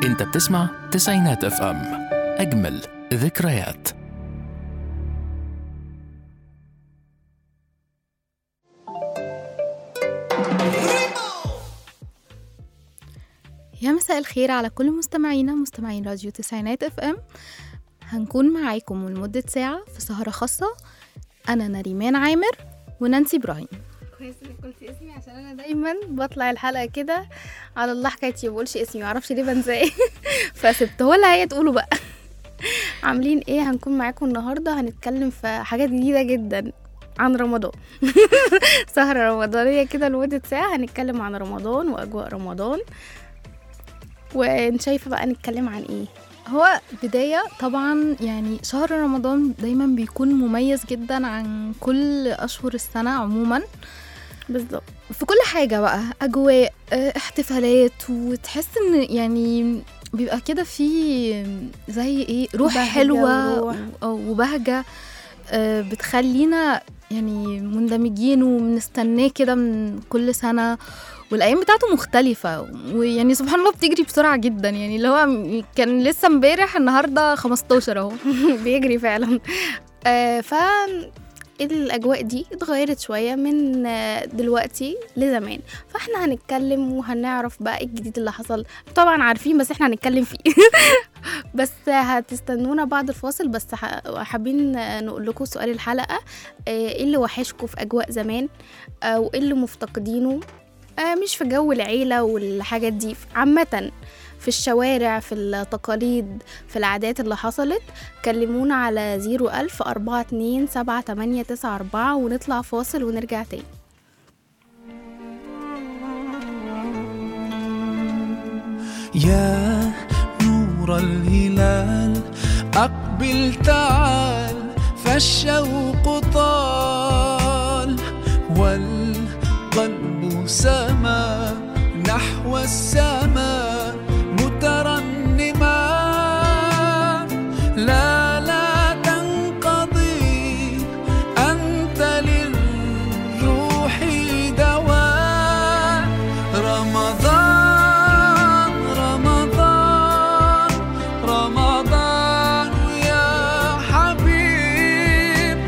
انت بتسمع تسعينات اف ام اجمل ذكريات يا مساء الخير على كل مستمعينا مستمعين راديو تسعينات اف ام هنكون معاكم لمدة ساعة في سهرة خاصة أنا نريمان عامر ونانسي إبراهيم كويس انك قلتي اسمي عشان انا دايما بطلع الحلقه كده على الله حكايتي ما بقولش اسمي معرفش ليه بنساه فسبته لها هي تقوله بقى عاملين ايه هنكون معاكم النهارده هنتكلم في حاجات جديده جدا عن رمضان سهرة رمضانية كده لمدة ساعة هنتكلم عن رمضان وأجواء رمضان وشايفة بقى نتكلم عن ايه هو بداية طبعا يعني شهر رمضان دايما بيكون مميز جدا عن كل أشهر السنة عموما بالظبط في كل حاجة بقى أجواء آه، احتفالات وتحس إن يعني بيبقى كده في زي ايه روح بهجة حلوة وروح. و- وبهجة آه، بتخلينا يعني مندمجين وبنستناه كده من كل سنة والأيام بتاعته مختلفة ويعني سبحان الله بتجري بسرعة جدا يعني اللي هو م- كان لسه امبارح النهاردة 15 اهو بيجري فعلا آه ف الاجواء دي اتغيرت شويه من آه، دلوقتي لزمان فاحنا هنتكلم وهنعرف بقى ايه الجديد اللي حصل طبعا عارفين بس احنا هنتكلم فيه بس هتستنونا بعد الفاصل بس ح- حابين آه، نقول لكم سؤال الحلقه آه، ايه اللي وحشكم في اجواء زمان آه، وايه اللي مفتقدينه آه، مش في جو العيله والحاجات دي عامه في الشوارع في التقاليد في العادات اللي حصلت كلمونا على زيرو ألف أربعة اتنين سبعة تمانية تسعة أربعة ونطلع فاصل ونرجع تاني يا نور الهلال أقبل تعال فالشوق طال والقلب سما نحو السماء مترنما لا لا تنقضي أنت للروح دواء رمضان رمضان رمضان يا حبيب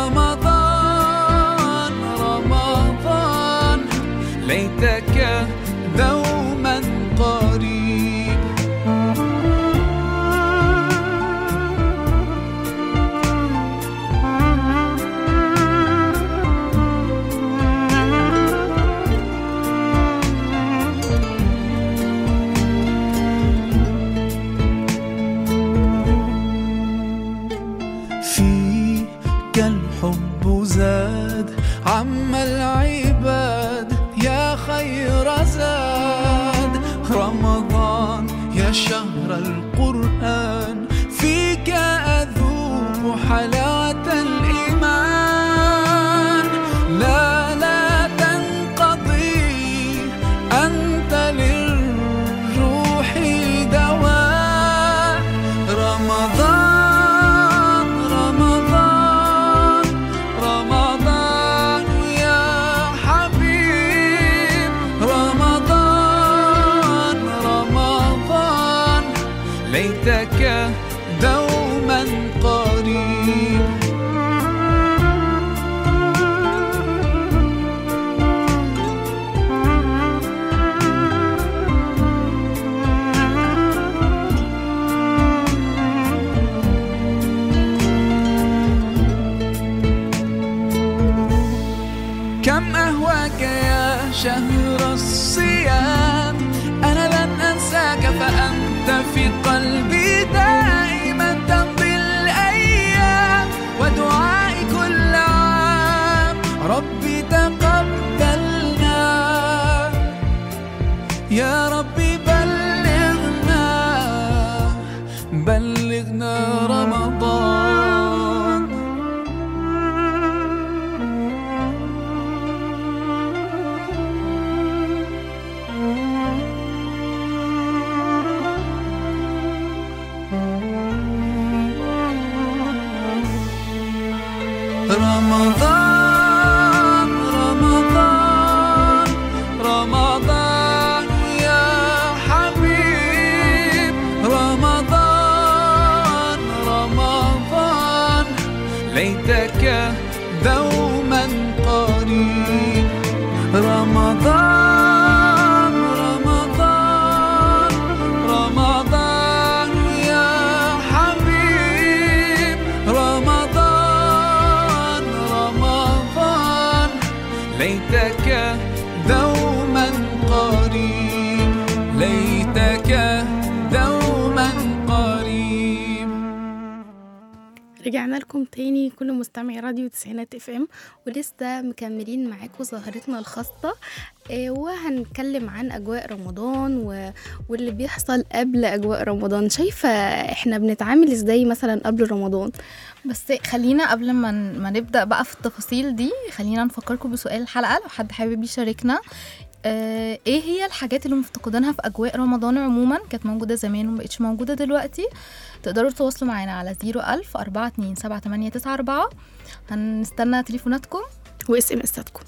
رمضان رمضان ليتك دوما قريب فيك الحب زاد عم العباد يا خير زاد رمضان يا شهر القرآن فيك أذوق حلاوة الإيمان لا لا تنقضي أنت للروح دواء رمضان رمضان رمضان يا حبيب رمضان رمضان ليتك دوما قريب كم أهواك يا شهر الصيام أنا لن أنساك فأنت في قلبي دائما تمضي الأيام ودعائي كل عام ربي تقبلنا يا ربي بلغنا بلغنا رمضان رمضان رمضان رمضان يا حبيب ليتك دوما قريب رمضان رمضان رمضان يا حبيب رمضان رمضان ليتك دوما قريب ليتك دوما قريب رجعنا لكم تاني كل مستمعي راديو تسعينات اف ام ولسه مكملين معاكم ظاهرتنا الخاصة آه، وهنتكلم عن اجواء رمضان و... واللي بيحصل قبل اجواء رمضان شايفة احنا بنتعامل ازاي مثلا قبل رمضان بس خلينا قبل ما ن- ما نبدا بقى في التفاصيل دي خلينا نفكركم بسؤال الحلقه لو حد حابب يشاركنا آه ايه هي الحاجات اللي مفتقدينها في اجواء رمضان عموما كانت موجوده زمان ومبقتش موجوده دلوقتي تقدروا تتواصلوا معانا على 01000 427 هنستنى تليفوناتكم واس ام اساتكم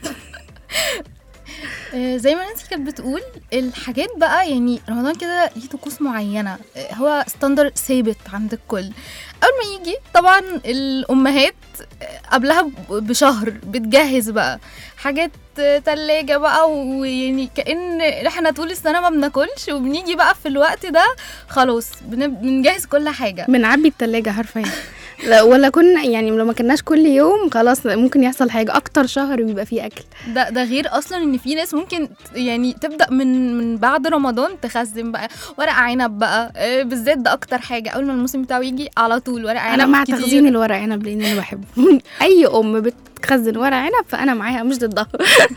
آه، زي ما نانسي كانت بتقول الحاجات بقى يعني رمضان كده ليه طقوس معينه آه، هو ستاندر ثابت عند الكل اول ما يجي طبعا الامهات آه، قبلها ب- بشهر بتجهز بقى حاجات آه، تلاجة بقى ويعني كأن احنا طول السنة ما بناكلش وبنيجي بقى في الوقت ده خلاص بن- بنجهز كل حاجة بنعبي التلاجة حرفيا لا ولا كنا يعني لو ما كناش كل يوم خلاص ممكن يحصل حاجة أكتر شهر بيبقى فيه أكل ده ده غير اصلا ان في ناس ممكن يعني تبدا من من بعد رمضان تخزن بقى ورق عنب بقى آه، بالذات ده اكتر حاجه اول ما الموسم بتاعه يجي على طول ورق عنب أنا مع كتير. تخزين الورق عنب لأن أنا بحبه أي أم بتخزن ورق عنب فأنا معاها مش ضدها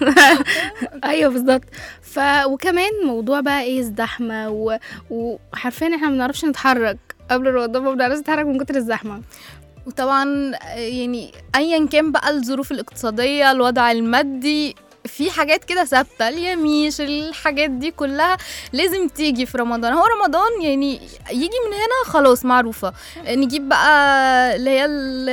أيوه بالظبط ف وكمان موضوع بقى إيه الزحمة و... وحرفيا إحنا ما بنعرفش نتحرك قبل رمضان ما بنعرفش نتحرك من كتر الزحمة وطبعا آه، يعني ايا كان بقى الظروف الاقتصاديه الوضع المادي في حاجات كده ثابته اليميش الحاجات دي كلها لازم تيجي في رمضان هو رمضان يعني يجي من هنا خلاص معروفه نجيب بقى اللي هي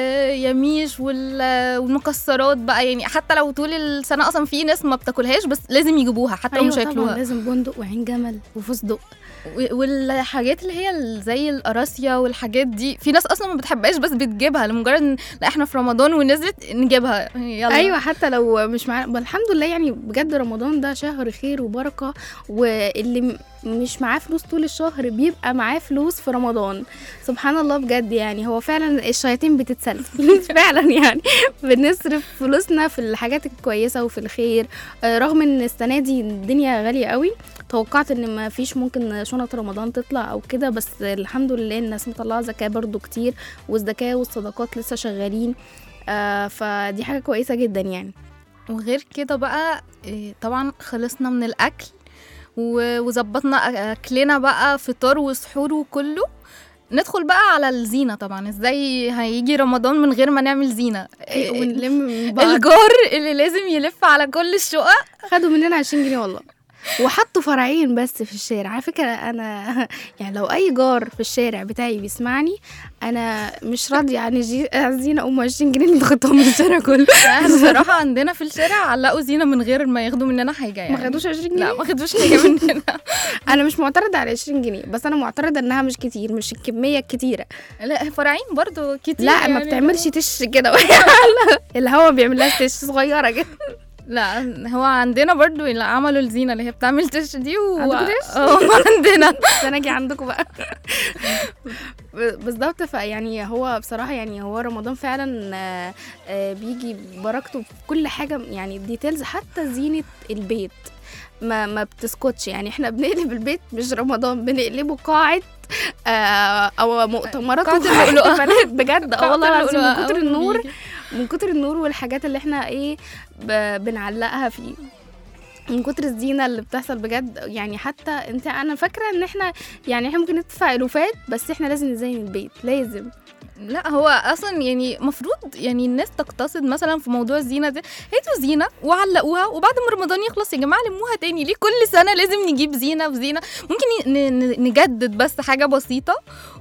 اليميش وال- والمكسرات بقى يعني حتى لو طول السنه اصلا في ناس ما بتاكلهاش بس لازم يجيبوها حتى لو مش طبعا هياكلوها لازم بندق وعين جمل وفستق و- والحاجات اللي هي ال- زي القراصية والحاجات دي في ناس اصلا ما بتحبهاش بس بتجيبها لمجرد ان لا احنا في رمضان ونزلت نجيبها يلا ايوه حتى لو مش معانا الحمد لله يعني بجد رمضان ده شهر خير وبركه واللي م- مش معاه فلوس طول الشهر بيبقى معاه فلوس في رمضان سبحان الله بجد يعني هو فعلا الشياطين بتتسلف فعلا يعني بنصرف فلوسنا في الحاجات الكويسه وفي الخير آه، رغم ان السنه دي الدنيا غاليه قوي توقعت ان ما فيش ممكن شنط رمضان تطلع او كده بس الحمد لله الناس مطلعه زكاه برضو كتير والزكاه والصدقات لسه شغالين آه فدي حاجه كويسه جدا يعني وغير كده بقى إيه، طبعا خلصنا من الاكل و- وظبطنا أ- اكلنا بقى فطار وسحور وكله ندخل بقى على الزينة طبعا ازاي هيجي رمضان من غير ما نعمل زينة إيه، ونلم من بعض الجار اللي لازم يلف على كل الشقق خدوا مننا 20 جنيه والله وحطوا فرعين بس في الشارع على فكره انا يعني لو اي جار في الشارع بتاعي بيسمعني انا مش راضيه عن الجي- الزينه ام 20 جنيه اللي خدتهم من الشارع كله احنا بصراحة عندنا في الشارع علقوا زينة من غير ما ياخدوا مننا حاجة يعني ما خدوش 20 جنيه لا ما خدوش حاجة مننا انا مش معترضه على 20 جنيه بس انا معترضه انها مش كتير مش الكميه الكتيره لا فرعين برضو كتير لا ما يعني. بتعملش تش كده الهوا بيعمل لها تش صغيره كده لا هو عندنا برضو اللي عملوا الزينة اللي هي بتعمل تش دي و... عندكوا تش؟ اه عندنا بس انا اجي عندكم بقى ب- بالظبط فيعني هو بصراحه يعني هو رمضان فعلا آه، آه، بيجي بركته في كل حاجه يعني الديتيلز حتى زينه البيت ما ما بتسكتش يعني احنا بنقلب البيت مش رمضان بنقلبه قاعه آه، او مؤتمرات قاعة وحفلات اللؤلؤة. بجد اه والله العظيم من كتر أول ما النور بيجي. من كتر النور والحاجات اللي احنا ايه ب- بنعلقها فيه من كتر الزينة اللي بتحصل بجد يعني حتى انت انا فاكرة ان احنا يعني احنا ممكن ندفع الوفات بس احنا لازم نزين البيت لازم لا هو اصلا يعني مفروض يعني الناس تقتصد مثلا في موضوع الزينه ده هاتوا زينه وعلقوها وبعد ما رمضان يخلص يا جماعه لموها تاني ليه كل سنه لازم نجيب زينه وزينه ممكن ن- ن- نجدد بس حاجه بسيطه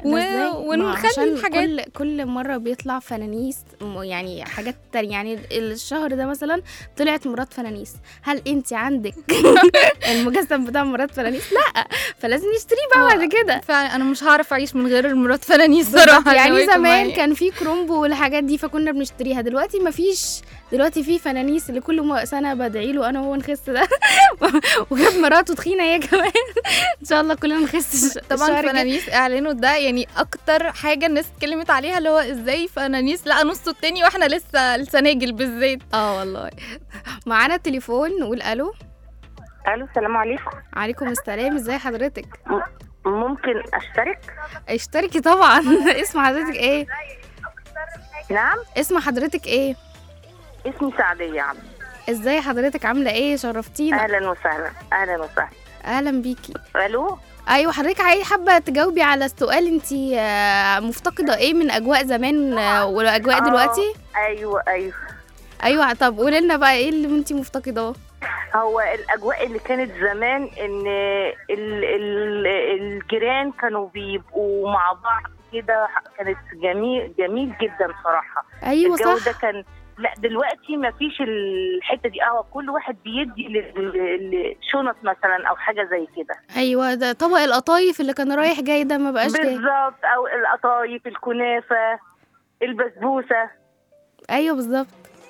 و... ده إزاي؟ ما ونخلي عشان الحاجات كل كل مره بيطلع فنانيس م- يعني حاجات تانية يعني الشهر ده مثلا طلعت مرات فنانيس هل انت عندك المجسم بتاع مرات فنانيس لا فلازم نشتريه بقى بعد كده فعلا انا مش هعرف اعيش من غير المرات فنانيس صراحه يعني لو يكون زمان معايا. كان في كرومبو والحاجات دي فكنا بنشتريها دلوقتي مفيش دلوقتي في فنانيس اللي كل م- سنه بدعي له انا وهو نخس ده وجاب مراته تخينه هي كمان ان شاء الله كلنا نخس طبعا الشهر الجاي. فنانيس اعلانه ده يعني اكتر حاجه الناس اتكلمت عليها اللي هو ازاي فنانيس لقى نصه التاني واحنا لسه السناجل بالذات اه والله معانا التليفون نقول الو الو السلام عليكم عليكم السلام ازاي حضرتك ممكن اشترك اشتركي طبعا اسم حضرتك ايه نعم اسم حضرتك ايه اسمي سعدية عم ازاي حضرتك عامله ايه شرفتينا اهلا وسهلا اهلا وسهلا اهلا بيكي الو ايوه حضرتك عايز حابه تجاوبي على السؤال انت مفتقده ايه من اجواء زمان آه، واجواء آه. دلوقتي ايوه ايوه ايوه طب قولي لنا بقى ايه اللي انت مفتقداه هو الاجواء اللي كانت زمان ان ال ال الجيران كانوا بيبقوا مع بعض كده كانت جميل جميل جدا صراحه ايوه الجو صح ده كان لا دلوقتي ما فيش الحته دي اه كل واحد بيدي لل- للشنط مثلا او حاجه زي كده ايوه ده طبق القطايف اللي كان رايح جاي ده ما بقاش جاي بالظبط او القطايف الكنافه البسبوسه ايوه بالظبط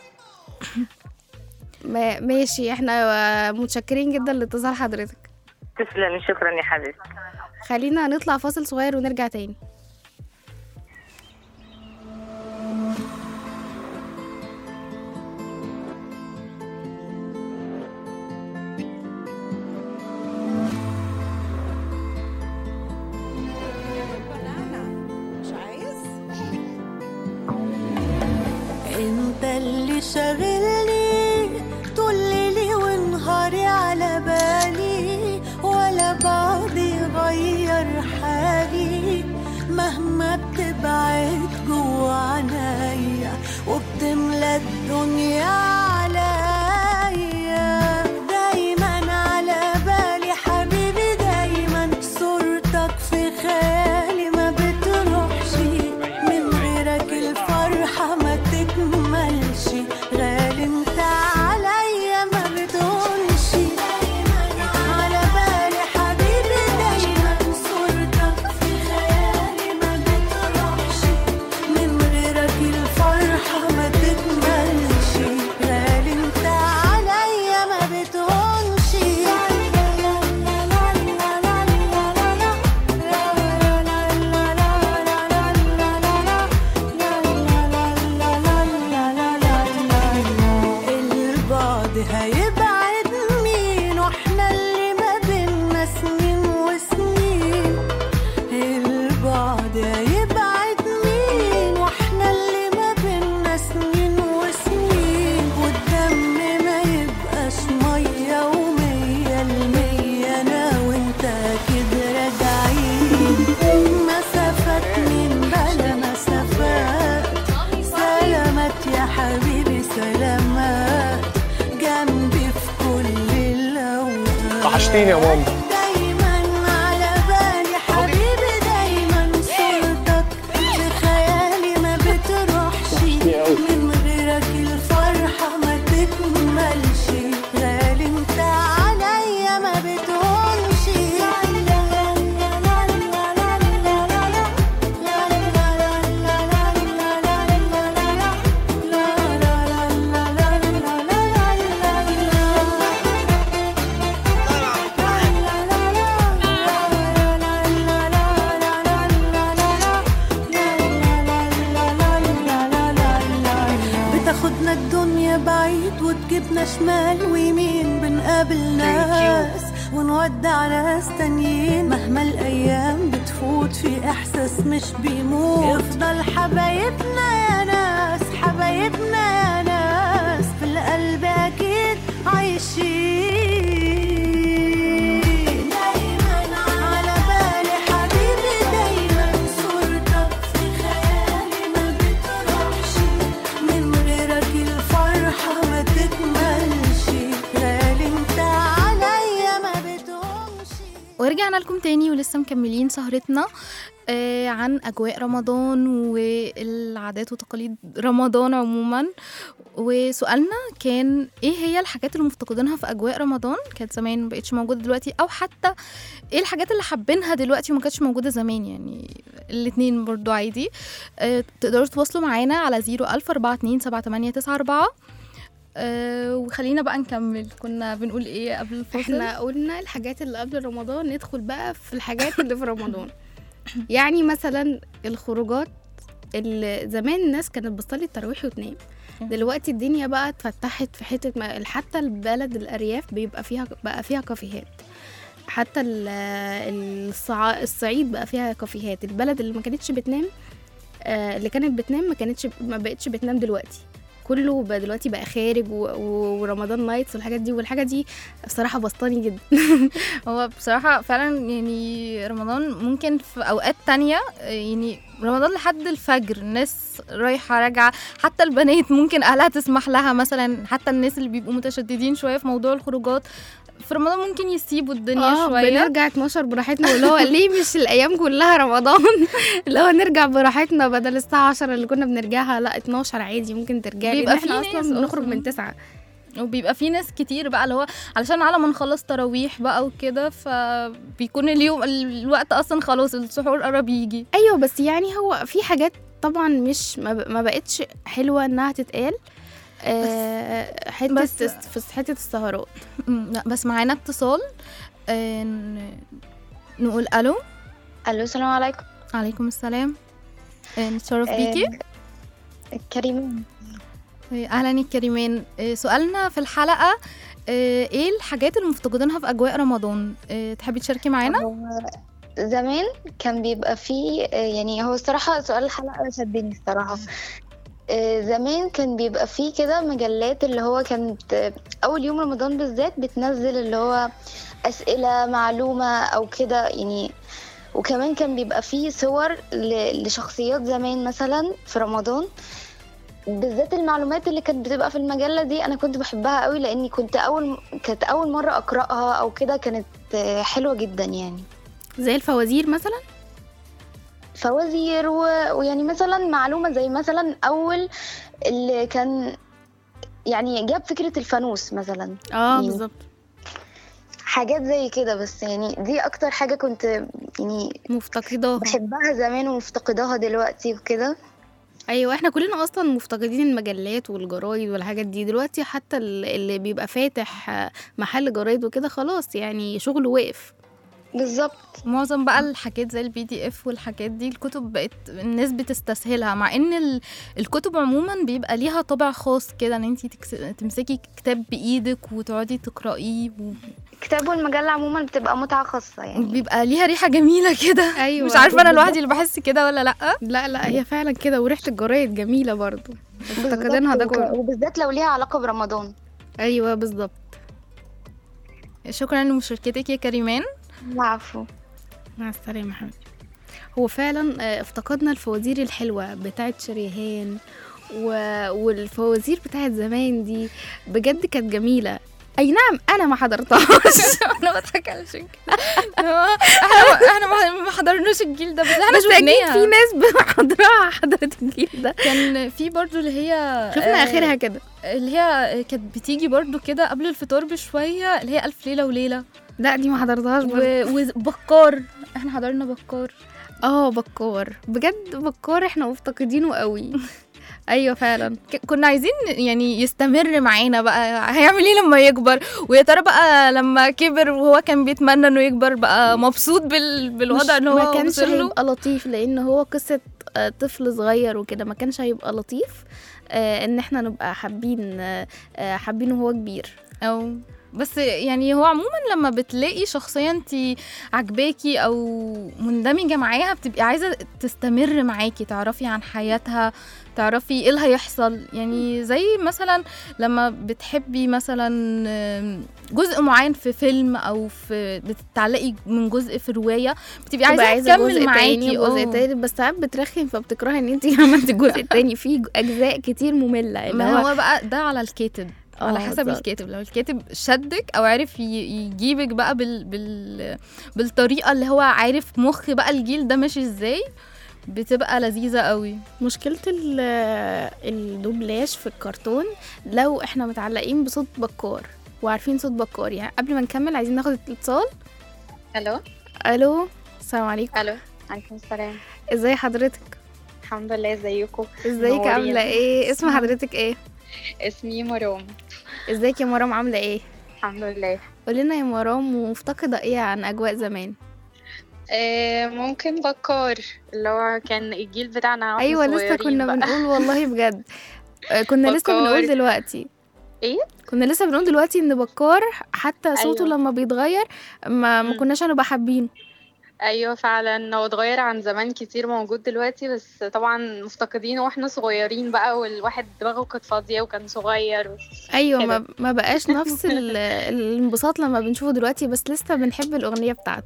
ما- ماشي احنا آه، متشكرين جدا لاتصال حضرتك تسلمي شكرا يا حبيبتي خلينا نطلع فاصل صغير ونرجع تاني انت اللي شاغلني طول ليلي ونهاري على بالي ولا بعضي غير حالي مهما بتبعد جوا عنايا وبتملى الدنيا عليا دايما على بالي حبيبي دايما صورتك في خيالي ما بتروحش من غيرك الفرحة ما تكملش غالي انت عليا ما بتقولش على بالي حبيبي دايما صورتك في خيالي ما بتروحش من غيرك الفرحة ما تكملش غالي انت عليا ما بتقولش البعد هيبعد مين واحنا اللي ما بينا سنين وسنين البعد هيبعد مين واحنا اللي ما بينا سنين وسنين والدم ما يبقاش مية ومية المية انا وانت كده راجعين مسافات من بلا مسافات سلامات يا حبيبي سلامات جنبي في كل الاوقات وحشتيني يا ماما دايما على بالي حبيبي دايما صورتك في خيالي ما بتروحش من غيرك الفرحة ما تكملش غالي انت عليا ما بتقولش بتاخدنا الدنيا بعيد وتجيبنا شمال ويمين بنقابل ناس ونودع ناس تانيين مهما الايام بتفوت في احساس مش بيموت يفضل حبايبنا يا ناس حبايبنا يا ناس في القلب اكيد عايشين دايما على بالي حبيبي دايما صورتك في خيالي ما بتروحش من غيرك الفرحة ما تكملش غالي انت عليا ما بتقومش ورجعنا لكم تاني ولسه مكملين سهرتنا آه عن أجواء رمضان والعادات وتقاليد رمضان عموما وسؤالنا كان ايه هي الحاجات اللي مفتقدينها في أجواء رمضان كانت زمان مبقتش موجودة دلوقتي أو حتى ايه الحاجات اللي حابينها دلوقتي وما كانتش موجودة زمان يعني الاتنين برضو عادي آه تقدروا تواصلوا معانا على 01427 أه وخلينا بقى نكمل كنا بنقول ايه قبل الفاصل احنا قلنا الحاجات اللي قبل رمضان ندخل بقى في الحاجات اللي في رمضان يعني مثلا الخروجات اللي زمان الناس كانت بتصلي التراويح وتنام دلوقتي الدنيا بقى اتفتحت في حته ما حتى البلد الارياف بيبقى فيها بقى فيها كافيهات حتى ال- الصع... الصعيد بقى فيها كافيهات البلد اللي ما كانتش بتنام آه، اللي كانت بتنام ما كانتش ما بقتش بتنام دلوقتي كله بقى دلوقتي بقى خارج و... و... ورمضان نايتس والحاجات دي والحاجه دي بصراحه بسطاني جدا هو بصراحة فعلا يعني رمضان ممكن في أوقات تانية يعني رمضان لحد الفجر الناس رايحة راجعة حتى البنات ممكن أهلها تسمح لها مثلا حتى الناس اللي بيبقوا متشددين شوية في موضوع الخروجات في رمضان ممكن يسيبوا الدنيا اه شوية بنرجع 12 براحتنا واللي هو ليه مش الايام كلها رمضان اللي هو نرجع براحتنا بدل الساعه 10 اللي كنا بنرجعها لا 12 عادي ممكن ترجعي بيبقى لأن احنا في اصلا ناس بنخرج أصلاً. من 9 وبيبقى في ناس كتير بقى اللي هو علشان على ما نخلص تراويح بقى وكده فبيكون اليوم الوقت اصلا خلاص السحور قرب يجي ايوه بس يعني هو في حاجات طبعا مش ما ب- ما بقتش حلوه انها تتقال آه حته بس- بس في حته السهرات أمم، لا بس معانا اتصال آه، ن- نقول الو الو السلام عليكم عليكم السلام آه، نتشرف بيكي آه، كريم آه، اهلا يا كريمان آه، سؤالنا في الحلقه آه، ايه الحاجات اللي مفتقدينها في اجواء رمضان آه، تحبي تشاركي معانا هو زمان كان بيبقى فيه آه، يعني هو الصراحة سؤال الحلقة شدني الصراحة آه، زمان كان بيبقى فيه كده مجلات اللي هو كانت آه، أول يوم رمضان بالذات بتنزل اللي هو أسئلة معلومة أو كده يعني وكمان كان بيبقى فيه صور ل- لشخصيات زمان مثلا في رمضان بالذات المعلومات اللي كانت بتبقى في المجلة دي أنا كنت بحبها قوي لأني كنت أول كانت أول مرة أقرأها أو كده كانت آه، حلوة جدا يعني زي الفوازير مثلا فوازير و... ويعني مثلا معلومة زي مثلا أول اللي كان يعني جاب فكرة الفانوس مثلا اه مين؟ بالظبط حاجات زي كده بس يعني دي أكتر حاجة كنت يعني مفتقداها بحبها زمان ومفتقداها دلوقتي وكده ايوه احنا كلنا اصلا مفتقدين المجلات والجرايد والحاجات دي دلوقتي حتى ال- اللي بيبقى فاتح آه، محل جرايد وكده خلاص يعني شغله وقف بالظبط معظم بقى الحاجات زي البي دي اف والحاجات دي الكتب بقت الناس بتستسهلها مع ان ال- الكتب عموما بيبقى ليها طابع خاص كده ان انت تمسكي كتاب بايدك وتقعدي تقرايه و- كتاب والمجلة عموما بتبقى متعة خاصة يعني وبيبقى ليها ريحه جميله كده ايوه مش عارفه انا لوحدي اللي بحس كده ولا لا لا لا هي فعلا كده وريحه الجرايد جميله برضو مفتقدينها ده بالظبط، كله وبالذات لو ليها علاقة برمضان ايوه بالظبط شكرا لمشاركتك يا كريمان العفو مع السلامه يا حبيبتي هو فعلا آه، افتقدنا الفوازير الحلوه بتاعت شريهان و... والفوازير بتاعت زمان دي بجد كانت جميله اي نعم انا ما حضرتهاش انا بضحك علشان كده هو احنا احنا ما- ما حضرناش الجيل ده بس احنا بس اكيد شفناها في ناس حضرها حضرت الجيل ده كان في برضو اللي هي شفنا آه، اخرها كده اللي هي كانت بتيجي برضو كده قبل الفطار بشوية اللي هي ألف ليلة وليلة لا دي ما حضرتهاش برضه. و- وبكار احنا حضرنا بكار اه بكار بجد بكار احنا مفتقدينه قوي ايوه فعلا ك- كنا عايزين يعني يستمر معانا بقى هيعمل ايه لما يكبر ويا ترى بقى لما كبر وهو كان بيتمنى انه يكبر بقى مبسوط بال... بالوضع مش- ان هو ما كانش وصل له هيبقى لطيف لان هو قصه آه، طفل صغير وكده ما كانش هيبقى لطيف آه، ان احنا نبقى حابين آه، آه، حابينه وهو كبير او بس يعني هو عموما لما بتلاقي شخصية انت عجباكي او مندمجة معاها بتبقي عايزة تستمر معاكي تعرفي عن حياتها تعرفي ايه اللي هيحصل يعني زي مثلا لما بتحبي مثلا آم، جزء معين في فيلم او في بتتعلقي من جزء في رواية بتبقي تبقى عايزة عايزه تكمل جزء معاكي تاني وجزء اه. تالت بس ساعات بترخم فبتكرهي ان انت عملتي الجزء التاني فيه اجزاء كتير ممله اللي ما هو هو بقى ده على الكاتب على آه، حسب بالظبط. الكاتب لو الكاتب شدك او عرف ي- يجيبك بقى بال... بال... بالطريقه اللي هو عارف مخ بقى الجيل ده ماشي ازاي بتبقى لذيذه قوي مشكلة ال- الدوبلاج في الكرتون لو احنا متعلقين بصوت بكار وعارفين صوت بكار يعني قبل ما نكمل عايزين ناخد اتصال الو الو السلام عليكم الو عليكم السلام ازاي حضرتك الحمد لله ازيكم ازيك نورين. عامله ايه اسم حضرتك ايه اسمي مرام ازيك يا مرام عامله ايه الحمد لله قولي لنا يا مرام مفتقده ايه عن اجواء زمان آه ممكن بكار اللي هو كان الجيل بتاعنا واحنا ايوه لسه صغيرين كنا بقى. بنقول والله بجد آه، كنا لسه بكار. بنقول دلوقتي ايه كنا لسه بنقول دلوقتي ان بكار حتى صوته أيوة. لما بيتغير ما, ما مم. كناش هنبقى حابينه ايوه فعلا هو اتغير عن زمان كتير موجود دلوقتي بس طبعا مفتقدينه واحنا صغيرين بقى والواحد دماغه كانت فاضيه وكان صغير و... ايوه كده. ما, ما بقاش نفس ال- الانبساط لما بنشوفه دلوقتي بس لسه بنحب الاغنيه بتاعته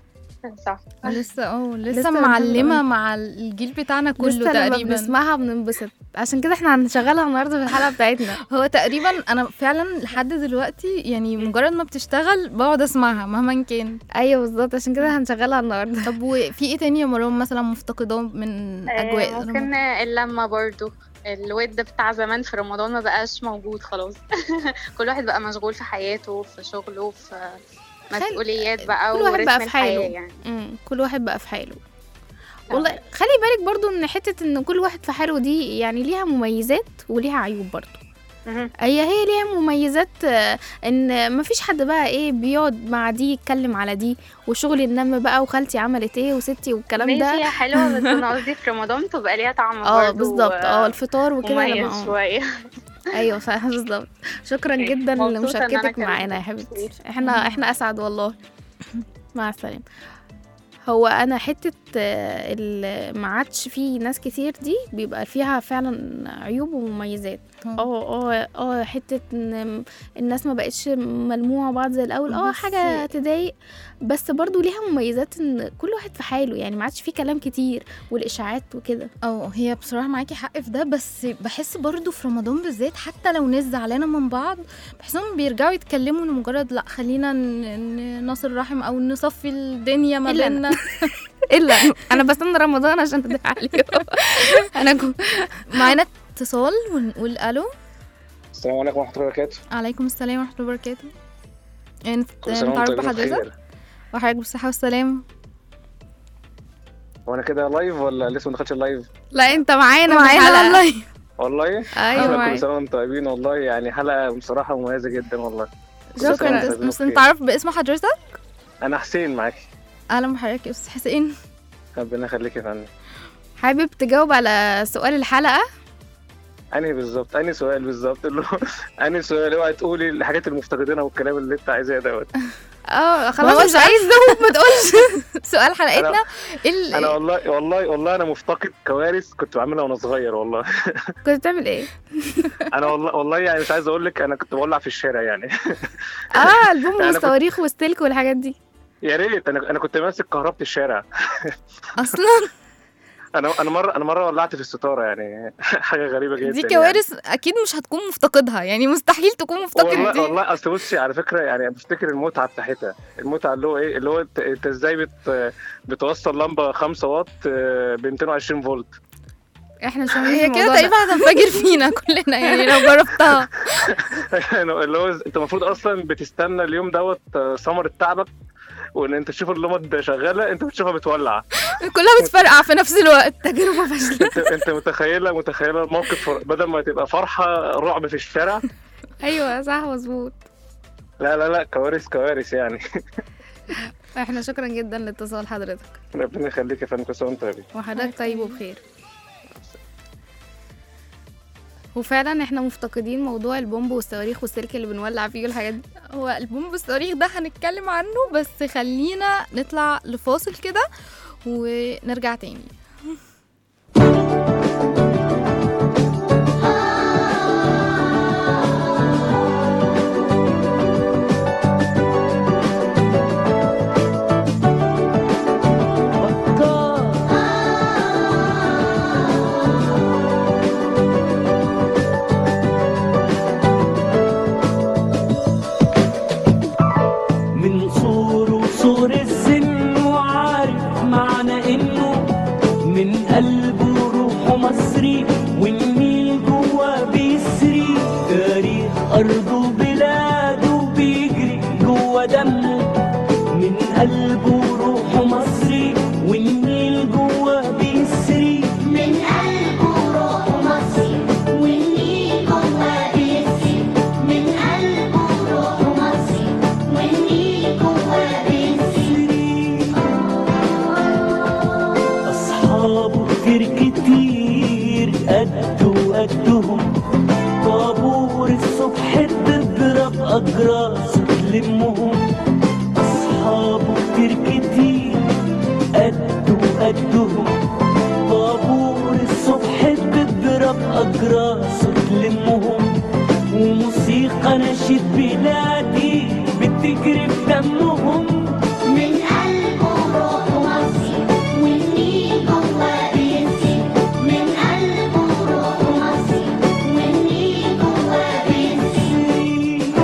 صح لسه اه لسه لسه بنحب معلمه قوي. مع الجيل بتاعنا كله لسه لما تقريبا بنسمعها بننبسط عشان كده احنا هنشغلها النهارده في الحلقه بتاعتنا هو تقريبا انا فعلا لحد دلوقتي يعني مجرد ما بتشتغل بقعد اسمعها مهما كان ايوه بالظبط عشان كده هنشغلها النهارده طب وفي ايه تاني يا مرام مثلا مفتقداه من اجواء آه ممكن اللمه برضو الود بتاع زمان في رمضان ما بقاش موجود خلاص كل واحد بقى مشغول في حياته في شغله في مسؤوليات بقى كل واحد بقى ورتم في حاله. الحياة يعني مم، كل واحد بقى في حاله والله خلي بالك برضو ان حته ان كل واحد في حاله دي يعني ليها مميزات وليها عيوب برضو مهم. هي هي ليها مميزات آه، ان مفيش حد بقى ايه بيقعد مع دي يتكلم على دي وشغل النم بقى وخالتي عملت ايه وستي والكلام ماشي ده هي حلوة بس انا قصدي في رمضان تبقى ليها طعم اه برضو بالظبط اه الفطار وكده مميز لما اه شوية ايوه فعلا بالظبط شكرا أوكي. جدا مبسوطة إن أنا لمشاركتك كمان معانا يا حبيبتي مبسوطة. احنا احنا اسعد والله مع السلامه هو انا حته آه، ال- ما عادش في ناس كتير دي بيبقى فيها فعلا عيوب ومميزات اه اه اه حته ان الناس ما بقتش ملموعه بعض زي الاول اه بس- حاجه تضايق بس برضو ليها مميزات ان كل واحد في حاله يعني ما عادش في كلام كتير والاشاعات وكده اه هي بصراحه معاكي حق في ده بس بحس برضو في رمضان بالذات حتى لو ناس زعلانه من بعض بحسهم بيرجعوا يتكلموا لمجرد لا خلينا ن- ن- نصل رحم او نصفي الدنيا ما إلا أنا. بيننا الا انا بستنى رمضان عشان ادعي عليهم انا كنت معانا اتصال ونقول الو السلام عليكم ورحمة الله وبركاته عليكم السلام ورحمه الله وبركاته انت كل سنة وانتم نتعرف طيبين بحضرتك بخير وحضرتك بالصحه والسلامه وانا كده لايف ولا لسه ما دخلتش اللايف لا انت معانا معانا معانا والله والله ايوه أهلا، معاك كل سنة وانتم طيبين والله يعني حلقة بصراحة مميزة جدا والله شكرا. سنة وانتم بس طيبين بس بخير. نتعرف باسم حضرتك انا حسين معاكي اهلا بحضرتك يا استاذ حسين ربنا يخليك يا فندم حابب تجاوب على سؤال الحلقه انهي بالظبط انهي سؤال بالظبط اللي هو انهي سؤال اوعي تقولي الحاجات المفتقدينها والكلام اللي انت عايزاه دوت اه ما خلاص هو مش عايز ما تقولش سؤال حلقتنا إيه ال- انا والله والله والله انا مفتقد كوارث كنت بعملها وانا صغير والله كنت بتعمل ايه انا والله والله يعني مش عايز اقول لك انا كنت بولع في الشارع يعني اه البوم أنا كنت- والصواريخ والسلك والحاجات دي يا ريت انا انا كنت ماسك كهربة الشارع اصلا انا انا مره انا مره ولعت في الستاره يعني حاجه غريبه جدا دي يعني. كوارث اكيد مش هتكون مفتقدها يعني مستحيل تكون مفتقد والله دي والله اصل بصي على فكره يعني أنا بفتكر المتعه بتاعتها المتعه اللي هو ايه اللي هو انت, انت ازاي بت بتوصل لمبه 5 واط ب 220 فولت احنا مش فاهمين هي الموضوع كده ده. تقريبا هتنفجر فينا كلنا يعني لو جربتها اللي هو انت المفروض اصلا بتستنى اليوم دوت ثمره تعبك وان انت تشوف اللمبه شغاله انت بتشوفها بتولع كلها بتفرقع في نفس الوقت تجربه فاشله انت انت متخيله متخيله الموقف بدل ما تبقى فرحه رعب في الشارع ايوه صح مظبوط لا لا لا كوارث كوارث يعني احنا شكرا جدا لاتصال حضرتك ربنا يخليك يا فندم كل سنه وانت طيب وحضرتك طيب وبخير وفعلا احنا مفتقدين موضوع البومب والصواريخ والسلك اللي بنولع فيه والحاجات دي هو البوم بالصواريخ ده هنتكلم عنه بس خلينا نطلع لفاصل كده ونرجع تاني بطال من قلبه روحه مصري والنيل جواه بيسري من قلبه روحه مصري والنيل جواه بيسري من قلبه روحه مصري والنيل جواه بيسري أصحابه كتير كتير قده وقدهم طابور الصبح تضرب أجراس تلمهم أصحابه كتير كتير قده وقدهم طابور الصبح تضرب أجراس تلمهم وموسيقى نشيد بلادي بتجري في دمهم من قلبه روحه مصري والنيل جواه بيسري من قلبه روحه مصري والنيل جواه بيسري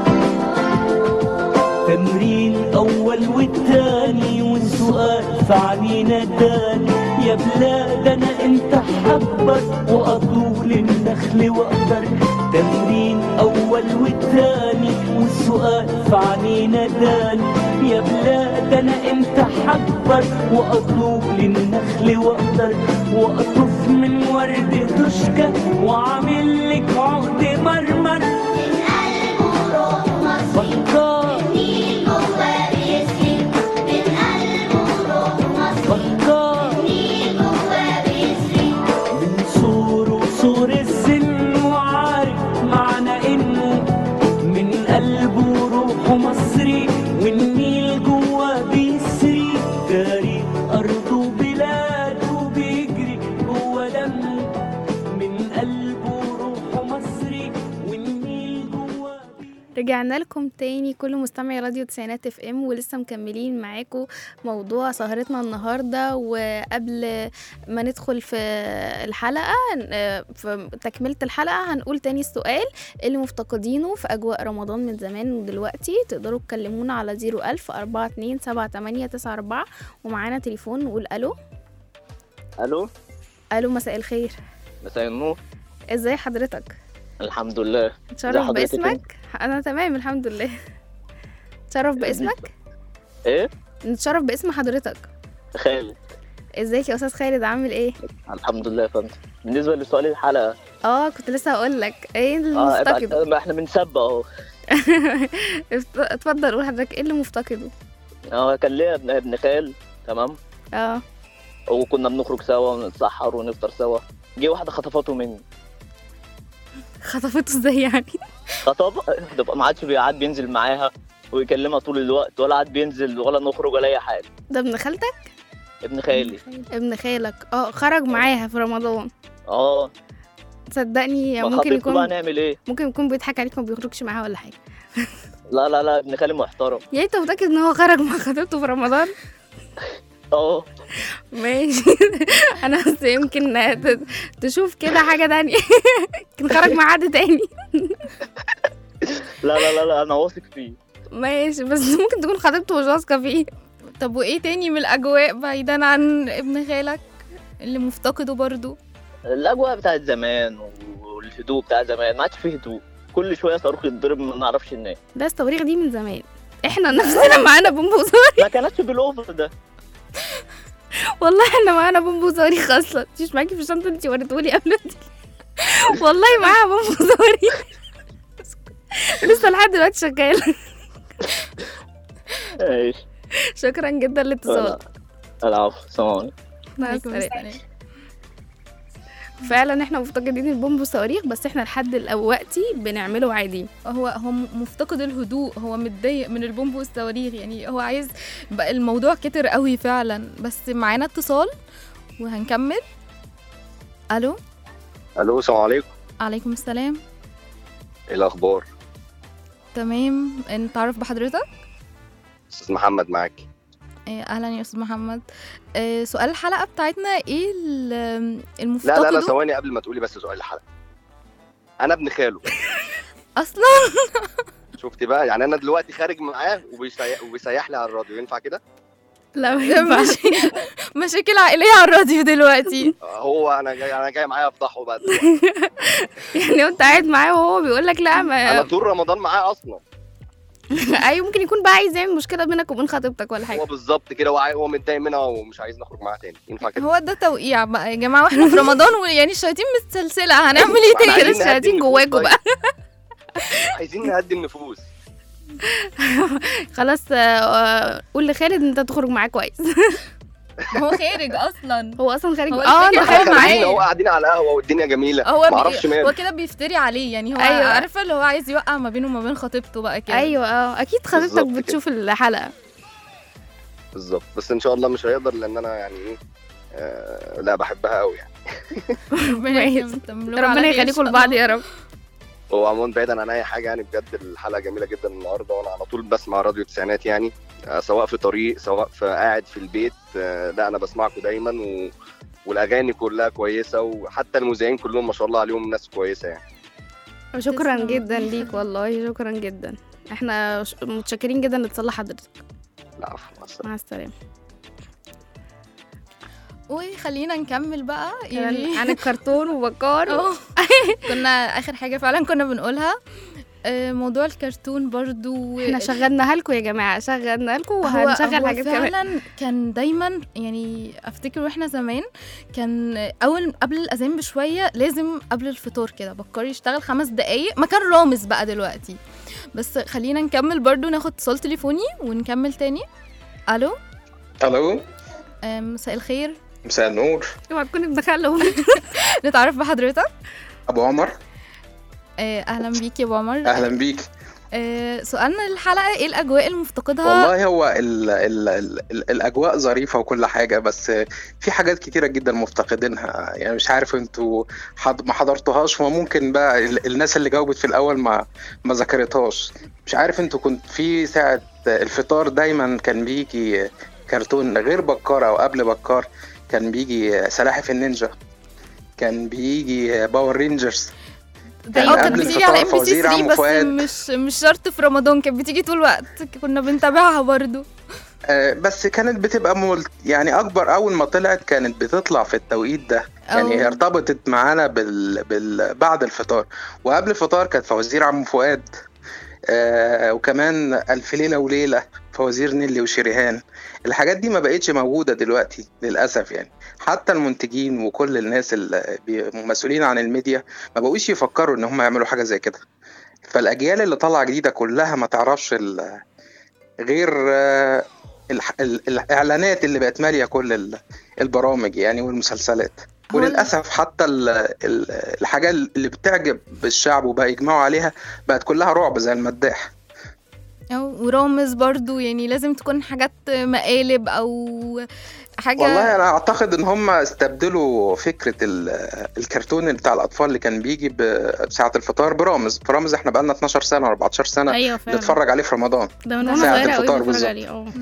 تمرين أول والتاني والسؤال في عنينا تاني يا بلاد أنا أنت حبك وأطول النخل وأقدر تمرين أول والتاني والسؤال في عنينا تاني يا بلاد أنا أنت حبك وأطول النخل وأقدر وأطف من ورد تشكى وعامل لك عقد مرمر من قلبه روحه مصري فكر والنيل جواه بيسري من قلبه روحه مصري فكر والنيل جواه بيسري من صوره صور السن وعارف معنى انه من قلبه روحه مصري والنيل جواه بيسري تاريخ ارضه وبلاده بيجري جوه دمه من قلبه روحه مصري والنيل جواه رجعنا لكم تاني كل مستمعي راديو تسعينات اف ام ولسه مكملين معاكم موضوع سهرتنا النهارده وقبل ما ندخل في الحلقه آه، في تكمله الحلقه هنقول تاني السؤال اللي مفتقدينه في اجواء رمضان من زمان ودلوقتي تقدروا تكلمونا على 01000 42 78 94 ومعانا تليفون نقول الو الو الو مساء الخير مساء النور ازاي حضرتك الحمد لله تشرف ازي حضرتك باسمك انا تمام الحمد لله تشرف باسمك ايه نتشرف باسم حضرتك خالد ازيك يا استاذ خالد عامل ايه الحمد لله يا فندم بالنسبه لسؤال الحلقه اه كنت لسه هقول لك ايه اللي اه مفتقده ابعت- ما احنا بنسبق اهو افت- اتفضل قول حضرتك ايه اللي مفتقده اه كان ليا ابن ابن خال تمام اه وكنا بنخرج سوا ونتسحر ونفطر سوا جه واحده خطفته مني خطفته ازاي يعني خطف تبقى ما عادش قاعد بينزل معاها ويكلمها طول الوقت ولا قاعد بينزل ولا نخرج ولا اي حاجه ده ابن خالتك ابن خالي ابن خالك اه خرج معاها في رمضان اه صدقني ما ممكن خطيبته بقى يكون نعمل ايه ممكن يكون بيضحك عليك وما بيخرجش معاها ولا حاجه لا لا لا ابن خالي محترم يعني انت متاكد ان هو خرج مع خطيبته في رمضان اه ماشي انا بس يمكن ت- تشوف كده حاجه تانية يمكن خرج مع حد تاني لا لا لا لا انا واثق فيه ماشي بس ممكن تكون خطيبته مش واثقه فيه طب وايه تاني من الاجواء بعيدا عن ابن خالك اللي مفتقده برضو الاجواء بتاعت زمان والهدوء بتاع زمان ما عادش فيه هدوء كل شويه صاروخ يتضرب ما نعرفش ننام ده الصواريخ دي من زمان احنا نفسنا معانا بومب وصواريخ ما كانتش بالاوفر ده والله احنا معانا بومب وصواريخ اصلا مش معاكي في الشنطه انت وريتهولي قبل دي والله معاها بومب وصواريخ لسه لحد دلوقتي شغال ماشي شكرا جدا للاتصال العفو سلام عليكم. مع عليكم السلامه السلام. فعلا احنا مفتقدين البومب والصواريخ بس احنا لحد دلوقتي بنعمله عادي هو هو م- مفتقد الهدوء هو متضايق من البومب والصواريخ يعني هو عايز بقى الموضوع كتر قوي فعلا بس معانا اتصال وهنكمل الو الو السلام عليكم عليكم السلام ايه الاخبار تمام نتعرف بحضرتك استاذ محمد معاك إيه، اهلا يا استاذ محمد إيه، سؤال الحلقه بتاعتنا ايه ال- لا المفتقده لا لا ثواني قبل ما تقولي بس سؤال الحلقه انا ابن خاله اصلا شفتي بقى يعني انا دلوقتي خارج معاه وبيسيح, وبيسيح لي على الراديو ينفع كده لا ما ده ينفعش مش- مشاكل عائليه على الراديو دلوقتي هو انا جاي انا جاي معاه افضحه بقى يعني انت قاعد معاه وهو بيقول لك لا انا ما طول رمضان معاه اصلا ايوه ممكن يكون بقى عايز يعمل مشكله بينك وبين خطيبتك ولا هو حاجه بالظبط كده هو عاي- هو متضايق منها ومش عايز نخرج معاها تاني ينفع كده هو ده توقيع بقى يا جماعه واحنا في رمضان ويعني الشياطين متسلسله هنعمل ايه إحنا تاني عايزين نهدي الشياطين النفوس جواكوا طيب. بقى. عايزين نهدي النفوس خلاص آه، آه، قول لخالد انت تخرج معاه كويس هو خارج اصلا هو اصلا خارج هو اه الفكرة انت هو خارج خارجين اهو معاه قاعدين على القهوه والدنيا جميله هو ما اعرفش بي... هو ماله كده بيفتري عليه يعني هو أيوة. أيوة. عارفه اللي هو عايز يوقع ما بينه وما بين خطيبته بقى كده ايوه اه اكيد خطيبتك بالظبط كده. بتشوف الحلقه بالظبط بس ان شاء الله مش هيقدر لان انا يعني ايه آه لا بحبها قوي يعني ربنا كويس. يتمم له على ربنا خير إن يخليكم شاء لبعض الله. يا رب هو عموما بعيدا عن اي حاجه يعني بجد الحلقه جميله جدا النهارده وانا على طول بسمع راديو التسعينات يعني آه، سواء في طريق سواء في قاعد في البيت آه، لا انا بسمعكم دايما و... والاغاني كلها كويسه وحتى المذيعين كلهم ما شاء الله عليهم ناس كويسه يعني شكرا تسلم. جدا ليك والله شكرا جدا احنا ش- متشكرين جدا لاتصال حضرتك لا عفوا مع السلامة. مع السلامه وخلينا نكمل بقى يعني يعني عن الكرتون وبكار اه كنا اخر حاجه فعلا كنا بنقولها آه، موضوع الكرتون برضو احنا شغلناها لكم يا جماعه شغلنا لكم هو وهنشغل هو حاجات كمان فعلا كان دايما يعني افتكر واحنا زمان كان اول قبل الاذان بشويه لازم قبل الفطار كده بكار يشتغل خمس دقايق مكان رامز بقى دلوقتي بس خلينا نكمل برضو ناخد اتصال تليفوني ونكمل تاني الو الو آم، مساء الخير مساء النور اوعى تكون ابن خالهم نتعرف بحضرتك ابو عمر آه، اهلا بيك يا ابو عمر اهلا بيك آه، سؤالنا للحلقه ايه الاجواء المفتقدها والله هو ال ال ال ال الاجواء ظريفه وكل حاجه بس في حاجات كتيره جدا مفتقدينها يعني مش عارف انتوا حض ما حضرتوهاش وممكن بقى ال الناس اللي جاوبت في الاول ما ما ذكرتهاش مش عارف انتوا كنت في ساعه الفطار دايما كان بيجي كرتون غير بكار او قبل بكار كان بيجي سلاحف النينجا كان بيجي باور رينجرز ده يعني اه كانت قبل بتيجي على الفطار ام بي سي فوزير 3 عم بس فؤاد. مش مش شرط في رمضان كانت بتيجي طول الوقت كنا بنتابعها برضو آه، بس كانت بتبقى مول يعني اكبر اول ما طلعت كانت بتطلع في التوقيت ده يعني هي أو- ارتبطت معانا بال... بال... بعد الفطار وقبل الفطار كانت فوازير عم فؤاد آه وكمان الف ليله وليله فوازير نيلي وشريهان الحاجات دي ما بقتش موجوده دلوقتي للاسف يعني حتى المنتجين وكل الناس اللي بي- مسؤولين عن الميديا ما بقوش يفكروا ان هم يعملوا حاجه زي كده فالاجيال اللي طالعه جديده كلها ما تعرفش ال... غير آه، الح- ال- الاعلانات اللي بقت ماليه كل ال- البرامج يعني والمسلسلات هو ال- وللاسف حتى ال- ال- الحاجه اللي بتعجب الشعب وبقى يجمعوا عليها بقت كلها رعب زي المداح أو ورامز برضو يعني لازم تكون حاجات مقالب او حاجه والله انا اعتقد ان هم استبدلوا فكره ال- الكرتون بتاع الاطفال اللي كان بيجي ب- بساعه الفطار برامز برامز احنا بقالنا 12 سنه 14 سنه ايوه فعلا نتفرج عليه في رمضان ده من وانا ساعة صغيره قوي الفطار بتفرج بالظبط. عليه اه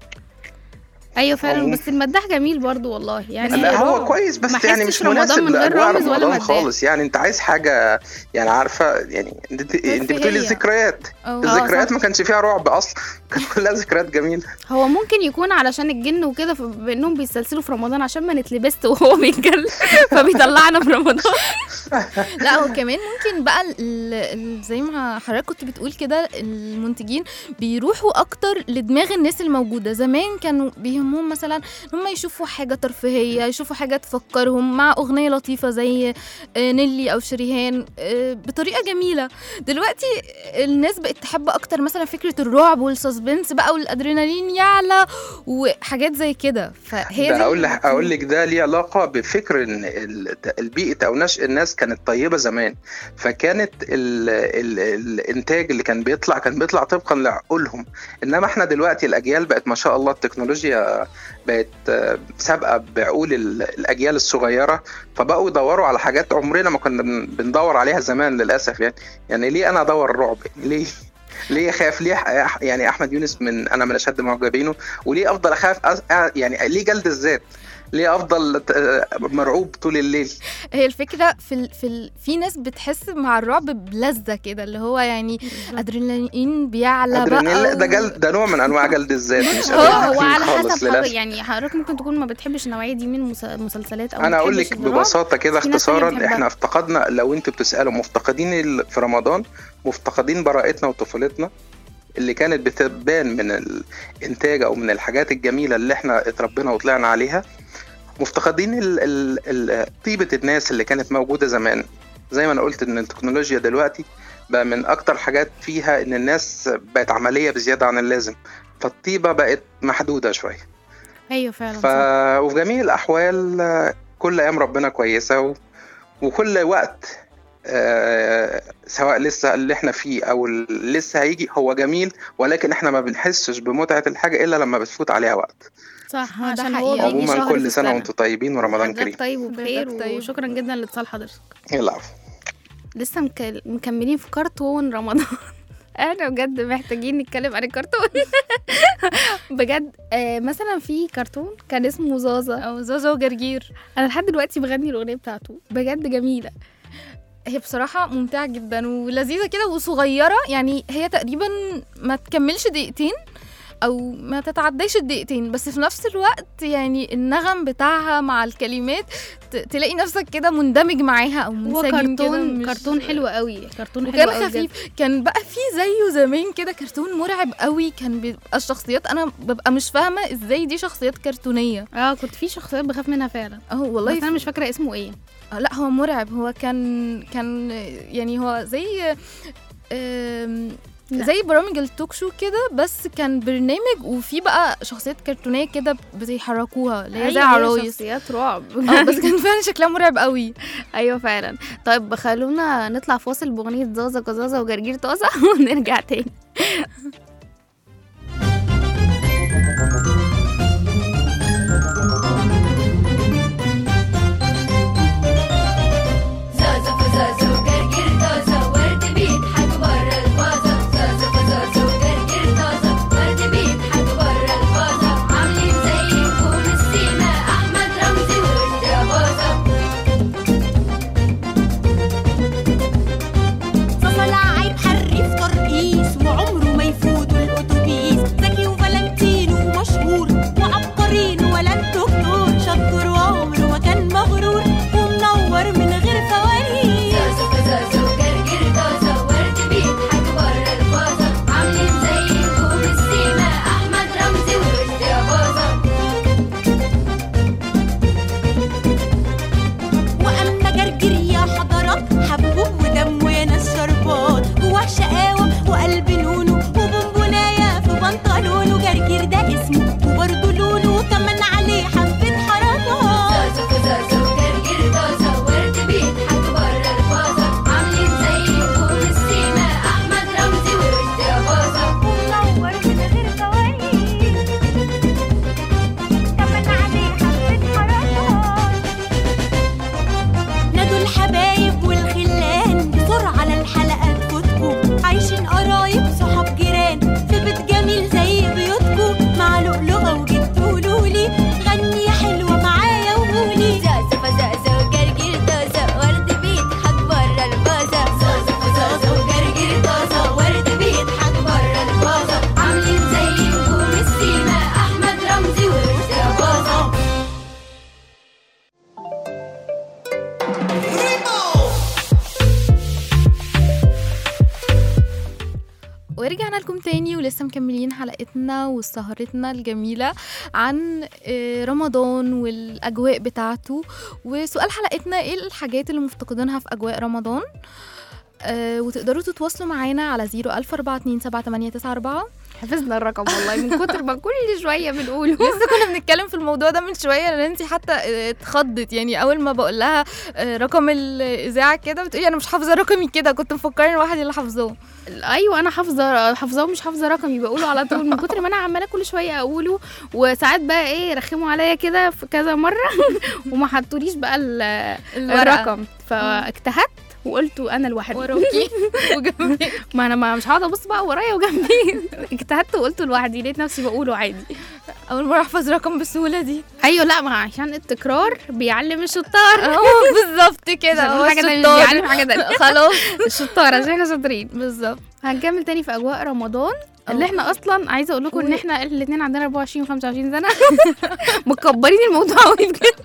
ايوه فعلا عموما. بس المداح جميل برضو والله يعني لا هو رعب. كويس ما بس يعني حسش مش رمضان مناسب من غير لاجواء رامز ولا رمضان مداح خالص يعني انت عايز حاجه يعني عارفه يعني انت انت بتقولي ترفيهية. الذكريات أو الذكريات صح. ما كانش فيها رعب اصلا كانت كلها ذكريات جميله هو ممكن يكون علشان الجن وكده بانهم بيسلسلوا في رمضان عشان ما نتلبست وهو بيتكلم فبيطلعنا في رمضان لا هو كمان ممكن بقى ال- ال- زي ما حضرتك كنت بتقول كده المنتجين بيروحوا اكتر لدماغ الناس الموجوده زمان كانوا بيهمهم مثلا ان هم يشوفوا حاجه ترفيهيه يشوفوا حاجه تفكرهم مع اغنيه لطيفه زي آه، نيلي او شريهان آه، بطريقه جميله دلوقتي الناس بقت تحب اكتر مثلا فكره الرعب والسسبنس بقى والادرينالين يعلى وحاجات زي كده فهي ده دي اقول لك اقول لك ده ليه علاقه بفكر ان ال- البيئه او نشء الناس كانت طيبه زمان فكانت ال ال الانتاج اللي كان بيطلع كان بيطلع طبقا لعقولهم انما احنا دلوقتي الاجيال بقت ما شاء الله التكنولوجيا بقت آه، سابقه بعقول ال- الاجيال الصغيره فبقوا يدوروا على حاجات عمرنا ما كنا بن- بندور عليها زمان للاسف يعني يعني ليه انا ادور الرعب ليه ليه خاف ليه أح- يعني احمد يونس من انا من اشد معجبينه وليه افضل اخاف أز... أ- يعني ليه جلد الذات ليه افضل ت- مرعوب طول الليل هي الفكره في ال... في ال... في ناس بتحس مع الرعب بلذه كده اللي هو يعني ادرينالين بيعلى ادرينالين بقى ده جلد ده نوع من انواع جلد الذات مش هو هو أدرينالين على خالص حسب للأسف. حضرتك يعني حضرتك ممكن تكون ما بتحبش النوعيه دي من المس- المسلسلات او ما انا اقول بتحبش لك الرعب. ببساطه كده في ناس تانية اختصارا بتحبها. احنا افتقدنا لو انتوا بتسالوا مفتقدين ال- في رمضان مفتقدين براءتنا وطفولتنا اللي كانت بتبان من الانتاج او من الحاجات الجميله اللي احنا اتربينا وطلعنا عليها مفتقدين ال- ال- ال- طيبه الناس اللي كانت موجوده زمان زي ما انا قلت ان التكنولوجيا دلوقتي بقى من اكتر حاجات فيها ان الناس بقت عمليه بزياده عن اللازم فالطيبه بقت محدوده شويه ايوه فعلا ف... وفي جميع الأحوال آه، كل أيام ربنا كويسة و... وكل وقت آه، سواء لسه اللي احنا فيه أو اللي لسه هيجي هو جميل ولكن احنا ما بنحسش بمتعة الحاجة إلا لما بتفوت عليها وقت صح ده عشان حقيقي. هو بيجي عموما شهر في كل سنة السنة. وانتم طيبين ورمضان حضرتك كريم طيب وبخير حضرتك طيب. وشكرا جدا لاتصال حضرتك العفو لسه مك- مكملين في كرتون رمضان احنا بجد محتاجين نتكلم عن الكرتون بجد آه مثلا في كرتون كان اسمه زازا او زازا وجرجير انا لحد دلوقتي بغني الاغنيه بتاعته بجد جميله هي بصراحة ممتعة جدا ولذيذة كده وصغيرة يعني هي تقريبا ما تكملش دقيقتين او ما تتعداش الدقيقتين بس في نفس الوقت يعني النغم بتاعها مع الكلمات ت- تلاقي نفسك كده مندمج معاها او هو منسجم كده كرتون مش- كرتون حلو قوي كرتون حلو وكان قوي بجد. خفيف كان بقى في زيه زمان كده كرتون مرعب قوي كان بيبقى الشخصيات انا ببقى مش فاهمه ازاي دي شخصيات كرتونيه اه كنت في شخصيات بخاف منها فعلا اه والله بس انا مش فاكره اسمه ايه آه، لا هو مرعب هو كان كان يعني هو زي آم، لا. زي برامج التوك شو كده بس كان برنامج وفي بقى شخصيات كرتونيه كده بيحركوها اللي هي زي أيوة، هي عرايس شخصيات رعب اه بس كان فعلا شكلها مرعب قوي ايوه فعلا طيب خلونا نطلع فاصل باغنيه زازا كزازا وجرجير طازه ونرجع تاني زازا فزازا وجرجير طازة ورد بيضحك برا الفازة زازا فزازا وجرجير طازة ورد بيضحك برا الفازة عاملين زي نجوم السيما أحمد رمزي ورشدي أباظة صاصة لعيب حريف ترقيص وعمره ما يفوته الأتوبيس ذكي وفالنتينو ومشهور وعبقرين ولا دكتور شطور وعمره ما كان مغرور ومنور من غير فوانيس زازا فزازا وجرجير طازة ورد بيضحك برا الفازة عاملين زي نجوم السيما أحمد رمزي ورشدي أباظة وأما جرجير يا حضرات حبوب ودم ويا ناس شربات جواه شقاوة وقلب نونو وبونبوناية في بنطلونه جرجير ده اسمه وبرضه لونه كمان عليه حبة حركات زازا فزازا وجرجير طازة ورد بيضحك برا الفازة عاملين زي نجوم السيما أحمد رمزي ورشدي أباظة ومنور من غير فوانيس كمان عليه حبة حركات نادوا الحبايب والخلان بسرعة على الحلقة تفوتكوا عايشين قرايب صحاب جيران في بيت جميل زي بيوتكوا مع لؤلؤة وجدو لولي غني يا حلوة معايا وقولي زازا فزازا وجرجير طازة ورد بيضحك برا الفازة زازا فزازا وجرجير طازة ورد بيضحك برا الفازة عاملين زي نجوم السيما أحمد رمزي ورشدي أباظة ورجعنا لكم تاني ولسه مكملين حلقتنا وسهرتنا الجميلة عن آه، رمضان والأجواء بتاعته وسؤال حلقتنا ايه الحاجات اللي مفتقدينها في أجواء رمضان آه وتقدروا تتواصلوا معانا على 004278894 حفظنا الرقم والله من كتر ما كل شويه بنقوله لسه كنا بنتكلم في الموضوع ده من شويه لان انت حتى آه، اتخضت يعني اول ما بقول لها آه، رقم الاذاعه كده بتقولي انا مش حافظه رقمي كده كنت مفكره ان واحد اللي حافظاه ايوه انا حافظه حافظاه ومش حافظه رقمي بقوله على طول من كتر ما انا عماله كل شويه اقوله وساعات بقى ايه رخموا عليا كده في كذا مره وما حطوليش بقى ال- الورقة. الرقم فاجتهدت وقلت انا لوحدي وراكي وجنبي ما انا ما مش هقعد ابص بقى ورايا وجنبي اجتهدت وقلت لوحدي لقيت نفسي بقوله عادي اول مره احفظ رقم بالسهوله دي ايوه لا ما عشان التكرار بيعلم الشطار اه بالظبط كده عشان هو حاجه تانية الشطار. بيعلم حاجه تانية خلاص الشطار عشان احنا شاطرين بالظبط هنكمل تاني في اجواء رمضان اللي احنا اصلا عايزه اقول لكم ان احنا الاثنين عندنا 24 و25 سنه مكبرين الموضوع قوي بجد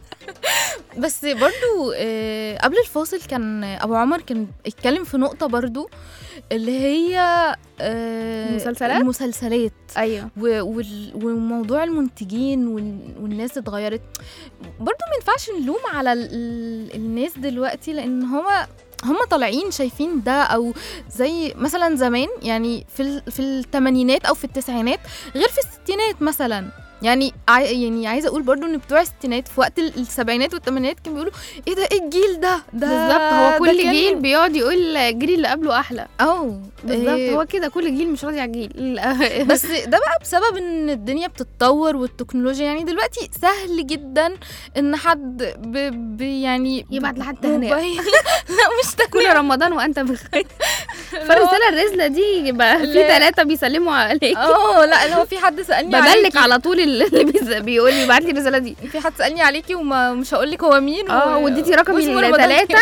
بس برضو آه، قبل الفاصل كان ابو عمر كان اتكلم في نقطه برضو اللي هي آه، المسلسلات؟ المسلسلات ايوه و- وال- وموضوع المنتجين وال- والناس اتغيرت برضو ما ينفعش نلوم على ال- ال- الناس دلوقتي لان هو هم طالعين شايفين ده او زي مثلا زمان يعني في ال- في الثمانينات او في التسعينات غير في الستينات مثلا يعني عاي يعني عايزه اقول برضو ان بتوع الستينات في وقت ال- السبعينات والثمانينات كانوا بيقولوا ايه ده ايه الجيل ده ده بالظبط هو ده كل كان- جيل بيقعد يقول الجيل اللي قبله احلى اه بالظبط إيه، هو كده كل جيل مش راضي على الجيل بس ده بقى بسبب ان الدنيا بتتطور والتكنولوجيا يعني دلوقتي سهل جدا ان حد ب... ب... يعني يبعت لحد تهنئة. موبايل لا مش كل تهنئة رمضان وانت بخير فالرساله الرزله دي يبقى في لا. ثلاثه بيسلموا عليك اه لا اللي هو في حد سالني ببلك عليكي على طول اللي بيز- بيقول لي بعت لي الرساله دي في حد سالني عليكي وما مش هقول لك هو مين اه و- واديتي رقمي واسمه رمضان لثلاثه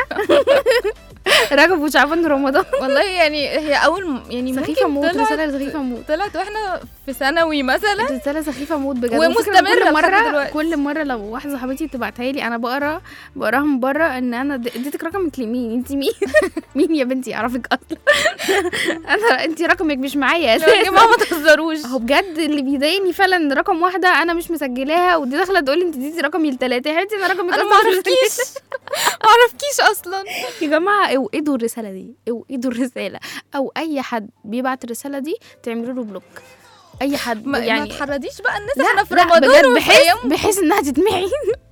رجب وشعبان رمضان والله يعني هي اول م- يعني سخيفه ممكن موت طلعت رساله سخيفه موت طلعت واحنا في ثانوي مثلا رساله سخيفه موت بجد ومستمرة وفكرة كل لحد مره دلوقتي. كل مره لو واحده صاحبتي تبعتها لي انا بقرا بقراها من بره ان انا د- اديتك رقمك لمين انت مين مين يا بنتي اعرفك اصلا انا انت رقمك مش معايا يا جماعه اساسا ما تهزروش هو بجد اللي بيضايقني فعلا ان رقم واحده انا مش مسجلاها ودي داخله تقول لي انت اديتي رقمي لثلاثه يا حبيبتي انا رقمك انا أصلاً ما مش اعرفكيش ما اعرفكيش اصلا يا جماعه اوقدوا الرساله دي اوقدوا الرساله او اي حد بيبعت الرساله دي تعملوا له بلوك اي حد ما, يعني ما يعني تحرديش بقى الناس لا احنا في لا رمضان بجد وفي بحيث أيام- بحيث انها تتمحي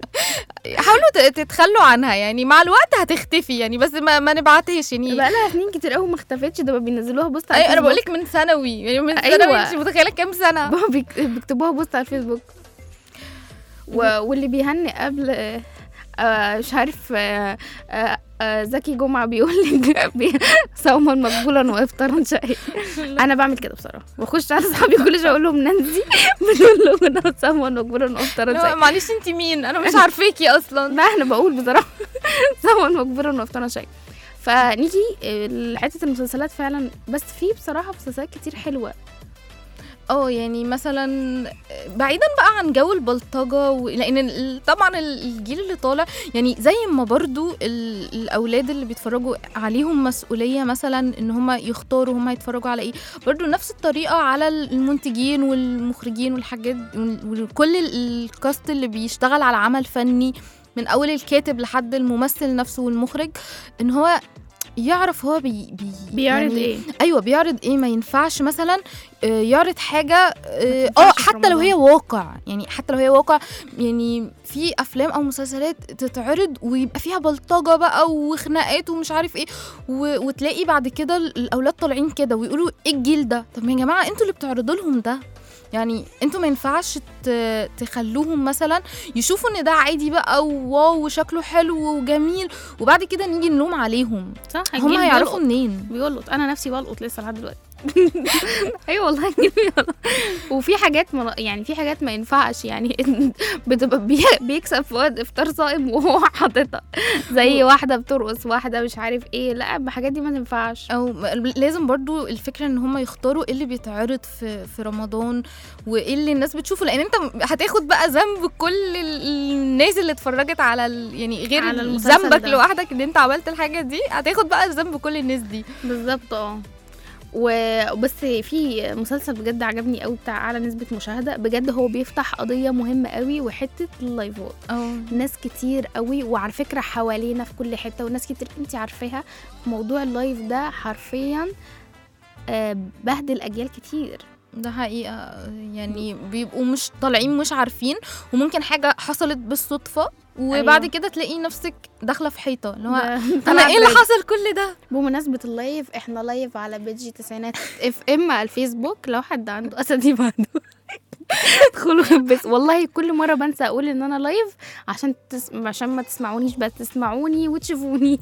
حاولوا ت- تتخلوا عنها يعني مع الوقت هتختفي يعني بس ما, ما نبعتهاش يعني بقى لها سنين كتير قوي ما اختفتش ده بينزلوها بوست على ايوه انا الفيسبوك. بقول لك من ثانوي يعني من أيوة. ثانوي انت متخيله كام سنه بقى بيك- بيكتبوها بوست على الفيسبوك و... واللي بيهني قبل آه، آه، مش عارف آه، آه، آه، زكي جمعة بيقول لك بي- صوما مقبولا وافطارا شهيا انا بعمل كده بصراحه بخش على اصحابي كل شويه اقول لهم نانسي بتقول لهم انا صوما مقبولا وافطارا لا، شهيا معلش انت مين انا مش عارفاكي اصلا لا انا بقول بصراحه صوما مقبولا وافطارا شهيا فنيجي آه، لحته المسلسلات فعلا بس في بصراحه مسلسلات كتير حلوه اه يعني مثلا بعيدا بقى عن جو البلطجه و... لان ال- طبعا ال- الجيل اللي طالع يعني زي ما برضو ال... الاولاد اللي بيتفرجوا عليهم مسؤوليه مثلا ان هم يختاروا هم هيتفرجوا على ايه برضو نفس الطريقه على المنتجين والمخرجين والحاجات وال- وكل ال- الكاست اللي بيشتغل على عمل فني من اول الكاتب لحد الممثل نفسه والمخرج ان هو يعرف هو بي بي بيعرض يعني ايه ايوه بيعرض ايه ما ينفعش مثلا آه، يعرض حاجه اه تنفعش آه، في حتى لو رمضان. هي واقع يعني حتى لو هي واقع يعني في افلام او مسلسلات تتعرض ويبقى فيها بلطجه بقى وخناقات ومش عارف ايه و... وتلاقي بعد كده ال- الاولاد طالعين كده ويقولوا ايه الجيل ده طب يا جماعه انتوا اللي بتعرضوا لهم ده يعني انتوا ما ينفعش ت- تخلوهم مثلا يشوفوا ان ده عادي بقى وواو وشكله حلو وجميل وبعد كده نيجي نلوم عليهم صح هم الجيل هيعرفوا بيلقط. منين بيلقط انا نفسي بلقط لسه لحد دلوقتي ايوه والله الجيل بيلقط. وفي حاجات ما يعني في حاجات ما ينفعش يعني بتبقى بي- بيكسب فؤاد افطار صائم وهو حاططها زي واحده بترقص واحده مش عارف ايه لا الحاجات دي ما تنفعش او م- لازم برضو الفكره ان هم يختاروا ايه اللي بيتعرض في في رمضان وايه اللي الناس بتشوفه لان انت هتاخد بقى ذنب كل ال- الناس اللي اتفرجت على ال- يعني غير على المسلسل ذنبك ده. لوحدك ان انت عملت الحاجه دي هتاخد بقى ذنب كل الناس دي بالظبط اه وبس في مسلسل بجد عجبني قوي بتاع اعلى نسبه مشاهده بجد هو بيفتح قضيه مهمه قوي وحته اللايفات اه ناس كتير قوي وعلى فكره حوالينا في كل حته وناس كتير انت عارفاها موضوع اللايف ده حرفيا آه، بهدل اجيال كتير ده حقيقه يعني بيبقوا مش طالعين مش عارفين وممكن حاجه حصلت بالصدفه وبعد أيوة. كده تلاقي نفسك داخله في حيطه اللي هو ده انا طلع ايه اللي ترند. حصل كل ده بمناسبة اللايف احنا لايف على بيجي تسعينات اف ام على الفيسبوك لو حد عنده اساتيب عنده ادخلوا بس والله كل مرة بنسى اقول ان انا لايف عشان تس... عشان ما تسمعونيش بس تسمعوني وتشوفوني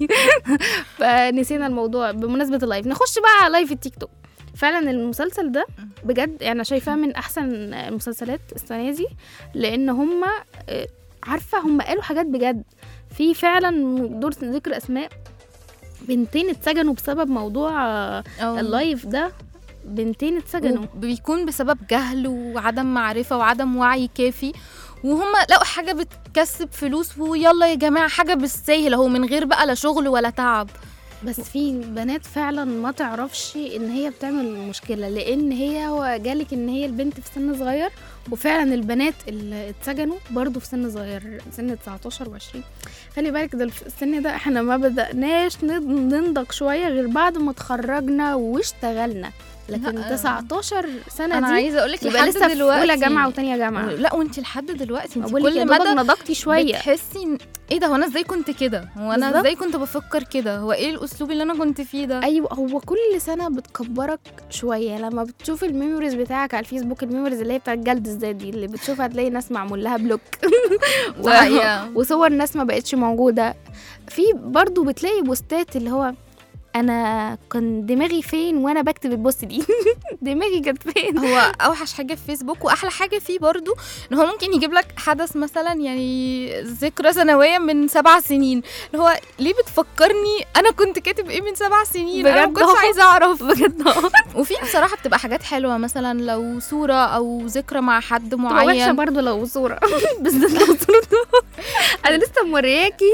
فنسينا الموضوع بمناسبة اللايف نخش بقى على لايف التيك توك فعلا المسلسل ده بجد انا شايفاه من احسن المسلسلات السنه دي لان هم عارفه هم قالوا حاجات بجد في فعلا دور ذكر اسماء بنتين اتسجنوا بسبب موضوع آه، أو اللايف ده بنتين اتسجنوا بيكون بسبب جهل وعدم معرفة وعدم وعي كافي وهم لقوا حاجه بتكسب فلوس ويلا يا جماعه حاجه بالساهل اهو من غير بقى لا شغل ولا تعب بس في بنات فعلا ما تعرفش ان هي بتعمل مشكله لان هي هو جالك ان هي البنت في سن صغير وفعلا البنات اللي اتسجنوا برضو في سن صغير سن 19 و20 خلي بالك ده الف- السن ده احنا ما بدأناش ند- ننضج شويه غير بعد ما اتخرجنا واشتغلنا لكن لا. 19 سنه انا دي عايزه اقول لك يبقى لحد لسه في دلوقتي اولى جامعه وتانية جامعه لا وانت لحد دلوقتي انت بقول لك يا كل دوبك مدى نضجتي شويه بتحسي إن- ايه ده هو انا ازاي كنت كده هو انا بالظبط. ازاي كنت بفكر كده هو ايه الاسلوب اللي انا كنت فيه ده ايوه هو كل سنه بتكبرك شويه لما بتشوف الميموريز بتاعك على الفيسبوك الميموريز اللي هي بتاعت جلد الذات دي اللي بتشوفها تلاقي ناس معمول لها بلوك و... ده حقيقة. وصور ناس ما بقتش موجوده في برضو بتلاقي بوستات اللي هو انا كان دماغي فين وانا بكتب البوست دي دماغي كانت فين هو اوحش حاجه في فيسبوك واحلى حاجه فيه برضو ان هو ممكن يجيب لك حدث مثلا يعني ذكرى سنويه من سبع سنين اللي هو ليه بتفكرني انا كنت كاتب ايه من سبع سنين انا ما بجد كنتش آه. عايزه اعرف بجد وفي بصراحه بتبقى حاجات حلوه مثلا لو صوره او ذكرى مع حد تبقى وحشه معين برضو لو صوره بالذات لو صوره انا لسه مورياكي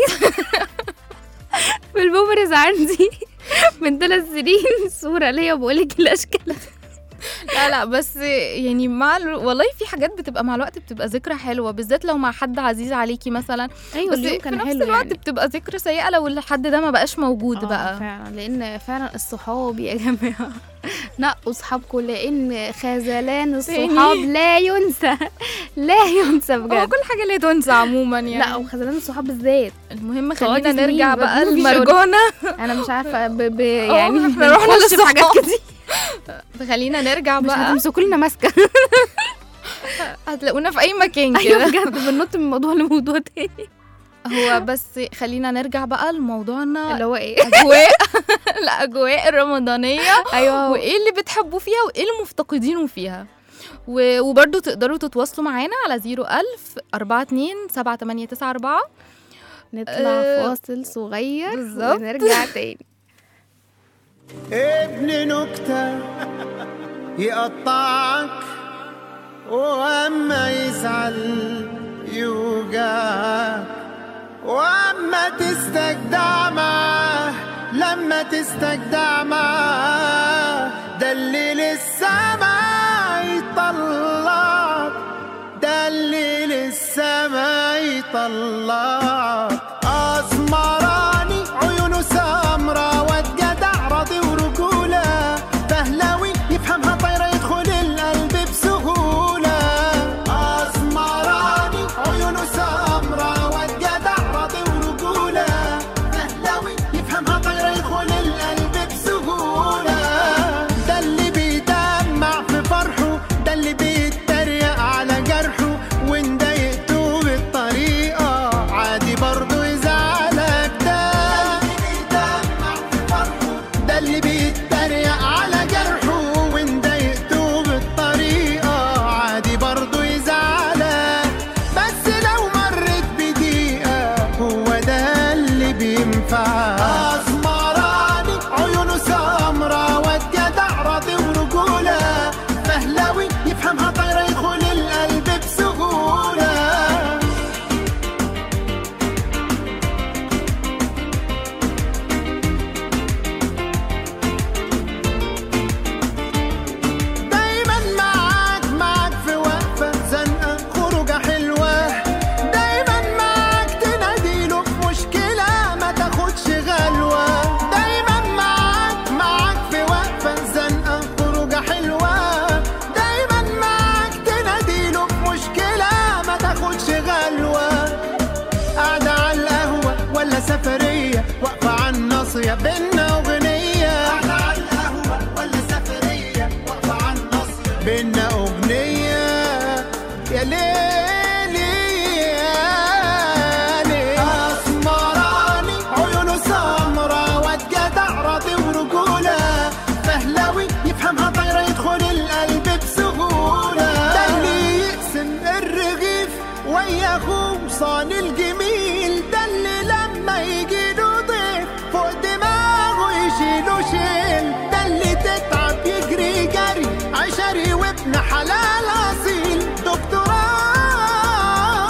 في الميموريز عندي من ثلاث سنين صوره ليا بقول لك الاشكال لا لا بس يعني مع ال... والله في حاجات بتبقى مع الوقت بتبقى ذكرى حلوه بالذات لو مع حد عزيز عليكي مثلا ايوه بس اليوم في كان نفس حلو الوقت يعني. بتبقى ذكرى سيئه لو الحد ده ما بقاش موجود آه، بقى فعلا لان فعلا الصحاب يا جماعه نقوا صحابكم لان خذلان الصحاب تاني. لا ينسى لا ينسى هو بجد كل حاجه لا تنسى عموما يعني لا وخذلان الصحاب بالذات المهم تقعدي خلينا سنين نرجع ما بقى تشوفيش المرجونه انا مش عارفه ب... ب... آه، يعني احنا رحنا بنخش في حاجات للصحاب. كتير خلينا نرجع مش بقى هتمسكوا لنا ماسكه هتلاقونا في اي مكان ايوه كده بجد بننط من موضوع لموضوع تاني هو بس خلينا نرجع بقى لموضوعنا اللي هو ايه اجواء الاجواء الرمضانيه ايوه وايه اللي بتحبوا فيها وايه اللي مفتقدينه فيها و- وبرضه تقدروا تتواصلوا معانا على 01000 42 7894 نطلع آه، فاصل صغير بالظبط. ونرجع تاني ابن نكتة يقطعك واما يزعل يوجعك واما تستجدع معاه لما تستجدع معاه ده اللي للسما يطلعك ده اللي للسما يطلعك اسمراني عيونه سمرة واد جدع راضي ورجولة فهلاوي يفهمها طايرة يدخل القلب بسهولة اسمراني عيونه سمرة واد جدع راضي ورجولة فهلاوي يفهمها طايرة يدخل القلب بسهولة ده اللي بيدمع في فرحه ده اللي بيتريق على جرحه وان ضايقته بالطريقة عادي برضه يزعلك ده ده اللي بيتريق على جرحه وان ضايقته بالطريقة عادي برضه يزعلك بس لو مرت بدقيقة هو ده اللي بينفع اسمراني عيونه سمرة واد جدع راضي ورجولة فهلاوي يفهمها طايرة يدخل القلب بسهولة دايما معاك معاك في وقفة زنقة خروجة حلوة دايما معاك تناديله في مشكلة ما تاخدش غلوة دايما معاك معاك في وقفة زنقة خروجة حلوة دايما معاك تناديله في مشكلة ما تاخدش غلوة قاعدة على القهوة ولا سفرية واقفة على الناصية بينا أغنية قاعدة على القهوة ولا سفرية واقفة على الناصية بينا أغنية يا ليلي يا ليلي أسمراني عيونه سمرة واد جدع راضي ورجولة فهلاوي يفهمها طايرة يدخل القلب بسهولة ده اللي يقسم الرغيف ويا أخوه صان الجميل ده اللي لما يجي له ضيف فوق دماغه يشيله شيل ده اللي تتعب يجري جري عشري وابن حلال اصيل دكتوراه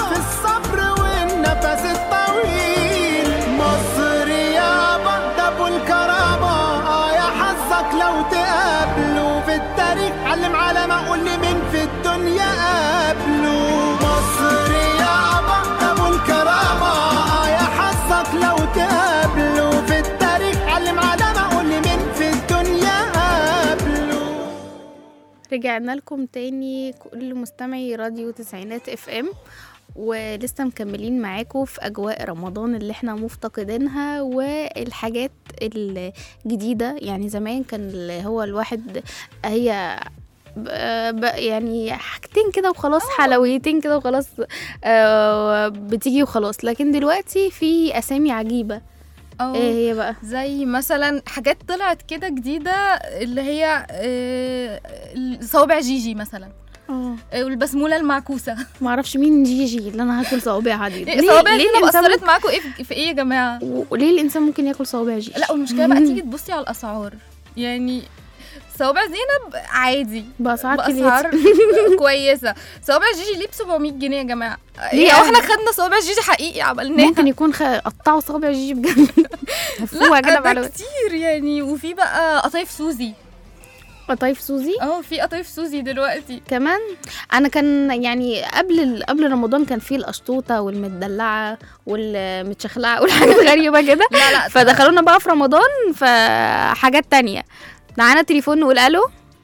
ورجعنا لكم تاني كل مستمعي راديو تسعينات اف ام ولسه مكملين معاكم في اجواء رمضان اللي احنا مفتقدينها والحاجات الجديده يعني زمان كان اللي هو الواحد هي ب- ب- يعني حاجتين كده وخلاص حلويتين كده وخلاص آه، بتيجي وخلاص لكن دلوقتي في اسامي عجيبه أو ايه هي بقى زي مثلا حاجات طلعت كده جديدة اللي هي آه، صوابع جيجي مثلا اه آه، والبسمولة المعكوسة معرفش مين جيجي اللي انا هاكل صوابعها دي إيه، صوابع ليه زينب الإنسان أثرت معاكم إيه في- في إيه يا جماعة؟ وليه الانسان ممكن ياكل صوابع جيجي لا والمشكلة بقى تيجي تبصي على الأسعار يعني صوابع زينب عادي بأسعار بأسعار كليتي. كويسة صوابع جيجي ليه ب 700 جنيه يا جماعة ليه ليه أغلى؟ احنا خدنا صوابع جيجي حقيقي عملناها ممكن يكون خ... قطعوا صوابع جيجي بجد لفوها كده لا ده بعد كتير يعني وفي بقى قطايف سوزي قطايف سوزي اه في قطايف سوزي دلوقتي كمان انا كان يعني قبل ال- قبل رمضان كان في القشطوطه والمدلعه والمتشخلعه والحاجات غريبه كده لا لا فدخلونا بقى في رمضان فحاجات تانية معانا تليفون نقول الو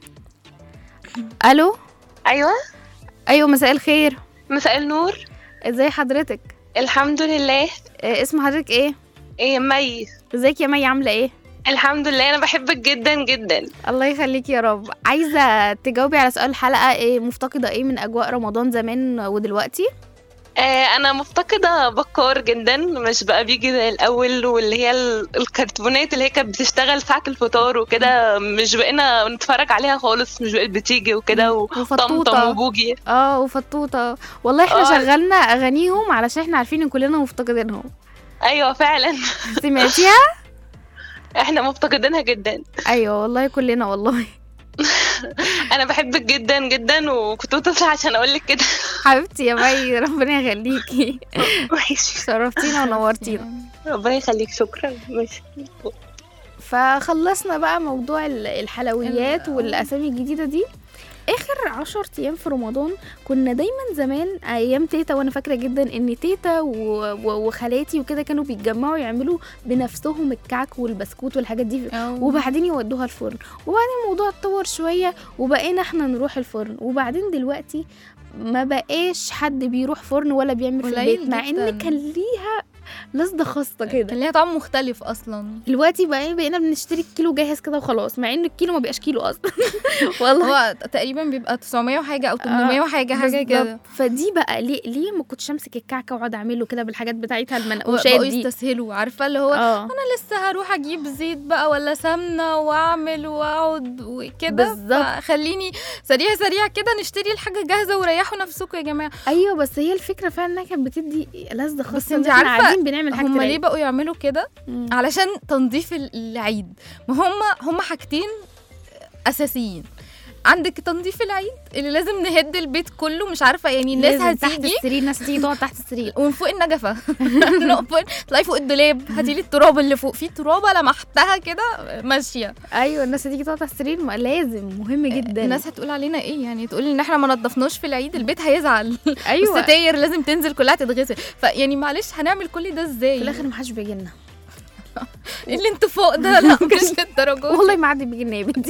الو ايوه ايوه مساء الخير مساء النور ازاي حضرتك الحمد لله إيه اسم حضرتك ايه ايه مي ازيك يا مي عامله ايه الحمد لله انا بحبك جدا جدا الله يخليك يا رب عايزه تجاوبي على سؤال الحلقه ايه مفتقده ايه من اجواء رمضان زمان ودلوقتي آه انا مفتقده بكار جدا مش بقى بيجي زي الاول واللي هي ال- الكرتونات اللي هي كانت بتشتغل ساعه الفطار وكده مش بقينا نتفرج عليها خالص مش بقت بتيجي وكده وطمطم وفطوطه وبوجي اه وفطوطه والله احنا آه. شغلنا اغانيهم علشان احنا عارفين ان كلنا مفتقدينهم ايوه فعلا سمعتيها احنا مفتقدينها جدا ايوه والله كلنا والله انا بحبك جدا جدا وكنت بتصل عشان اقول لك كده حبيبتي يا مي ربنا يخليكي شرفتينا ونورتينا ربنا يخليك شكرا ماشي فخلصنا بقى موضوع ال- الحلويات والاسامي الجديده دي اخر عشر ايام في رمضان كنا دايما زمان ايام تيتا وانا فاكره جدا ان تيتا و- و- وخالاتي وكده كانوا بيتجمعوا يعملوا بنفسهم الكعك والبسكوت والحاجات دي وبعدين يودوها الفرن وبعدين الموضوع اتطور شويه وبقينا احنا نروح الفرن وبعدين دلوقتي ما بقاش حد بيروح فرن ولا بيعمل في قليل البيت مع جداً. ان كان ليها لذة خاصة كده كان ليها طعم مختلف اصلا دلوقتي بقى بقينا بنشتري الكيلو جاهز كده وخلاص مع ان الكيلو ما بقاش كيلو اصلا والله هو تقريبا بيبقى 900 وحاجه او 800 وحاجه حاجه كده بالظبط. فدي بقى ليه ليه ما كنتش امسك الكعكه واقعد اعمله كده بالحاجات بتاعتها المنقوشات بقوا دي يستسهلوا عارفه اللي هو آه. انا لسه هروح اجيب زيت بقى ولا سمنه واعمل واقعد وكده بالظبط. خليني سريع سريع كده نشتري الحاجه جاهزه وريحوا نفسكم يا جماعه ايوه بس هي الفكره فعلا انها كانت بتدي لذة خاصه بس إن انت إحنا عارفه قاعدين بنعمل حاجه هم ليه العيد. بقوا يعملوا كده علشان تنظيف العيد ما هم هم حاجتين اساسيين عندك تنظيف العيد اللي لازم نهد البيت كله مش عارفه يعني الناس لازم تحت هتيجي السرير ناس تيجي تقعد تحت السرير ومن فوق النجفه نقف فوق- تطلعي فوق الدولاب هاتي لي التراب اللي فوق في ترابه لمحتها كده ماشيه ايوه الناس هتيجي تقعد تحت السرير ما لازم مهم جدا الناس هتقول علينا ايه يعني تقول ان احنا ما نضفناش في العيد البيت هيزعل أيوة. الستاير لازم تنزل كلها تتغسل فيعني معلش هنعمل كل ده ازاي في الاخر ما حدش بيجي لنا ايه الانتفاق ده لا مش للدرجه والله ما حد بيجي لنا يا بنتي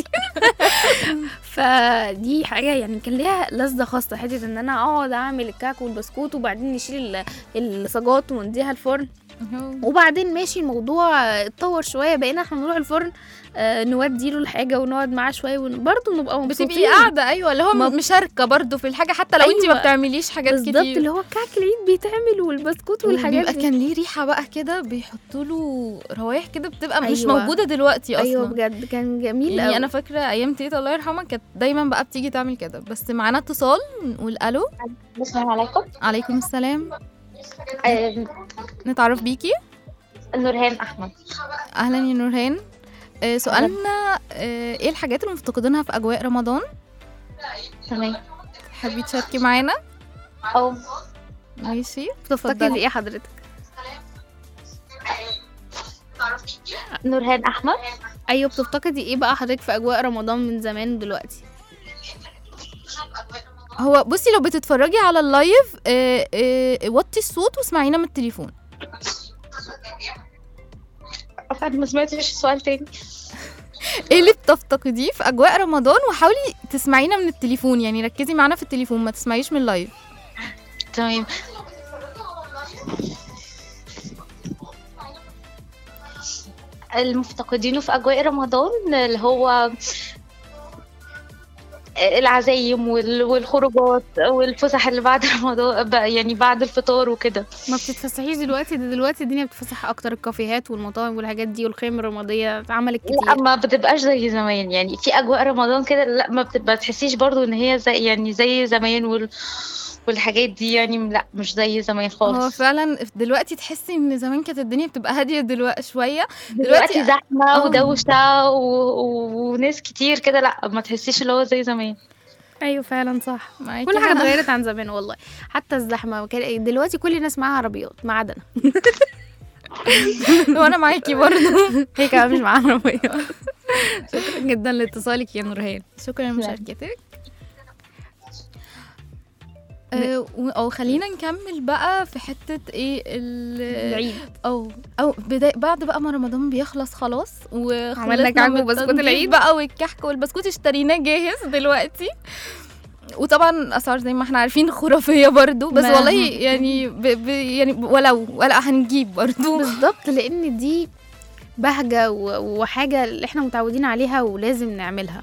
فدي حاجه يعني كان ليها لذة خاصه حته ان انا اقعد اعمل الكعك والبسكوت وبعدين نشيل ال- الصاجات ونديها الفرن وبعدين ماشي الموضوع اتطور شويه بقينا احنا نروح الفرن آه نودي له الحاجه ونقعد معاه شويه وبرضه نبقى مبسوطين بتبقي قاعده ايوه اللي هو ما- مشاركه برضو في الحاجه حتى لو انت ما أيوة. بتعمليش حاجات كتير بالظبط اللي هو كعك العيد بيتعمل والبسكوت والحاجات بيبقى دي. كان ليه ريحه بقى كده بيحطوا له روايح كده بتبقى مش أيوة. موجوده دلوقتي اصلا ايوه بجد كان جميل يعني قوي انا فاكره ايام تيتا الله يرحمها كانت دايما بقى بتيجي تعمل كده بس معانا اتصال نقول الو السلام عليكم عليكم السلام نتعرف بيكي نورهان احمد اهلا يا نورهان آه، سؤالنا آه، ايه الحاجات اللي مفتقدينها في اجواء رمضان تمام تحبي تشاركي معانا او ماشي بتفتقدي ايه حضرتك نورهان احمد ايوه بتفتقدي ايه بقى حضرتك في اجواء رمضان من زمان ودلوقتي هو بصي لو بتتفرجي على اللايف آه، آه، وطي الصوت واسمعينا من التليفون أفعد ما سمعتش السؤال تاني ايه اللي بتفتقديه في اجواء رمضان وحاولي تسمعينا من التليفون يعني ركزي معانا في التليفون ما تسمعيش من اللايف تمام المفتقدينه في أجواء رمضان اللي هو العزايم وال- والخروجات والفسح اللي بعد رمضان بقى- يعني بعد الفطار وكده ما بتتفسحيش دلوقتي ده دلوقتي الدنيا بتتفسح اكتر الكافيهات والمطاعم والحاجات دي والخيم الرماديه اتعملت كتير لا ما بتبقاش زي زمان يعني في اجواء رمضان كده لا ما بتبقى تحسيش برضو ان هي زي يعني زي زمان وال والحاجات دي يعني لا مش زي زمان خالص هو فعلا دلوقتي تحسي ان زمان كانت الدنيا بتبقى هاديه دلوقتي شويه دلوقتي زحمه آه. ودوشه و... و... وناس كتير كده لا ما تحسيش اللي هو زي زمان ايوه فعلا صح معاكي كل حاجه حق. اتغيرت عن زمان والله حتى الزحمه كان- دلوقتي كل الناس معاها عربيات ما عدا انا وانا معاكي برضه هي كمان مش معاها عربيه شكرا جدا لاتصالك يا نورهان شكرا لمشاركتك آه، و- او خلينا نكمل بقى في حته ايه ال- العيد. او او بدا بعد بقى ما رمضان بيخلص خلاص وخلصنا عملنا كعك من وبسكوت التنظيف العيد. بقى والكحك والبسكوت اشتريناه جاهز دلوقتي وطبعا اسعار زي ما احنا عارفين خرافيه برضو بس ما- والله يعني ب ب يعني ولو ولا هنجيب برضو بالظبط لان دي بهجه و- وحاجه اللي احنا متعودين عليها ولازم نعملها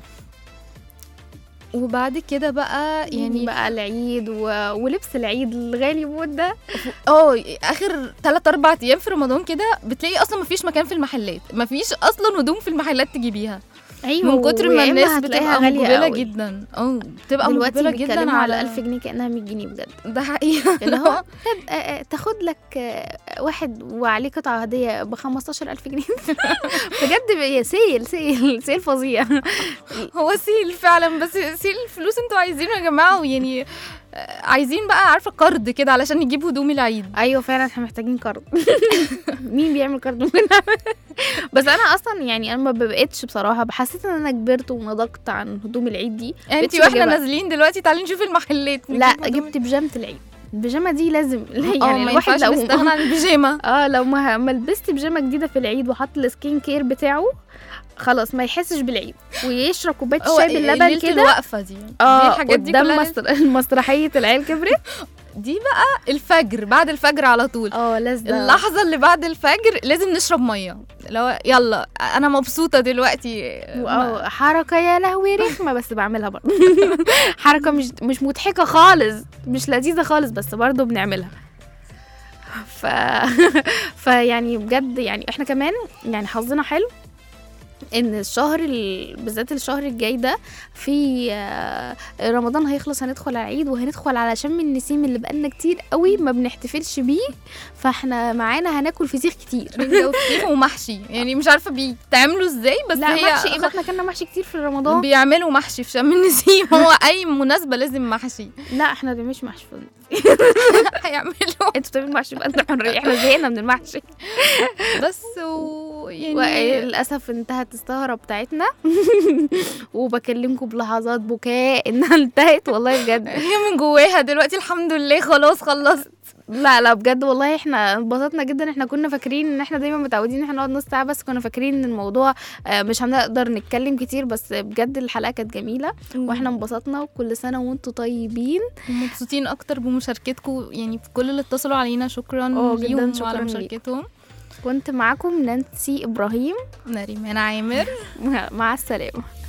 وبعد كده بقى يعني بقى العيد و... ولبس العيد الغالي موت ده اه اخر 3 4 ايام في رمضان كده بتلاقي اصلا مفيش مكان في المحلات مفيش اصلا هدوم في المحلات تجيبيها ايوه من كتر ما ويا إما الناس هتلاقيها بتبقى غالية مقبله قوي. جدا اه بتبقى دلوقتي مقبله بيتكلموا جدا على على 1000 جنيه كانها 100 جنيه بجد ده حقيقه اللي هو طب آه، آه، تاخد لك آه، واحد وعليه قطعه هديه ب 15000 جنيه بجد يا سيل سيل سيل فظيع هو سيل فعلا بس سيل الفلوس انتوا عايزينه يا جماعه ويعني آه، عايزين بقى عارفه قرض كده علشان نجيب هدوم العيد ايوه فعلا احنا محتاجين قرض مين بيعمل قرض ممكن نعمل بس انا اصلا يعني انا ما بقتش بصراحه حسيت ان انا كبرت ونضجت عن هدوم العيد دي انت بقتش واحنا بجيبها. نازلين دلوقتي تعالي نشوف المحلات لا نجيب هدوم. جبت بيجامه العيد البيجامه دي لازم اه يعني ما الواحد ينفعش لو نستغنى عن البيجامه اه لو ما ما لبست بيجامه جديده في العيد وحط السكين كير بتاعه خلاص ما يحسش بالعيد ويشرب كوبايه هو الشاي باللبن ليلة كده الوقفه دي دي اه الحاجات دي قدام كلها مسر... مسرحيه العيال كبرت دي بقى الفجر بعد الفجر على طول اه لازم اللحظة اللي بعد الفجر لازم نشرب مية لو يلا أنا مبسوطة دلوقتي اه حركه يا لهوي رخمه بس بعملها برضه حركه مش مش مضحكه خالص مش لذيذه خالص بس برضه بنعملها ف... فيعني بجد يعني احنا كمان يعني حظنا حلو ان الشهر ال... بالذات الشهر الجاي ده في آه، رمضان هيخلص هندخل على العيد وهندخل على شم النسيم اللي بقالنا كتير قوي ما بنحتفلش بيه فاحنا معانا هناكل فسيخ كتير وفسيخ ومحشي يعني مش عارفة بيتعملوا ازاي بس لا هي محشي ايه ما احنا كنا محشي كتير في رمضان بيعملوا محشي في شم النسيم هو أي مناسبة لازم محشي لا احنا ما بنعملش محشي في هيعملوا انتوا بتعملوا محشي بقى انتوا حرية احنا زهقنا من المحشي بس ويعني وللاسف انتهت السهره بتاعتنا وبكلمكم بلحظات بكاء انها انتهت والله بجد هي من جواها دلوقتي الحمد لله خلاص خلصت لا لا بجد والله احنا انبسطنا جدا احنا كنا فاكرين ان احنا دايما متعودين ان احنا نقعد نص ساعه بس كنا فاكرين ان الموضوع آه، مش هنقدر نتكلم كتير بس بجد الحلقه كانت جميله واحنا انبسطنا وكل سنه وانتم طيبين مبسوطين أكتر بمشاركتكم يعني في كل اللي اتصلوا علينا شكرا اه جدا ليهم شكرا وعلى ليك. مشاركتهم كنت معاكم نانسي ابراهيم نريمان عامر مع السلامه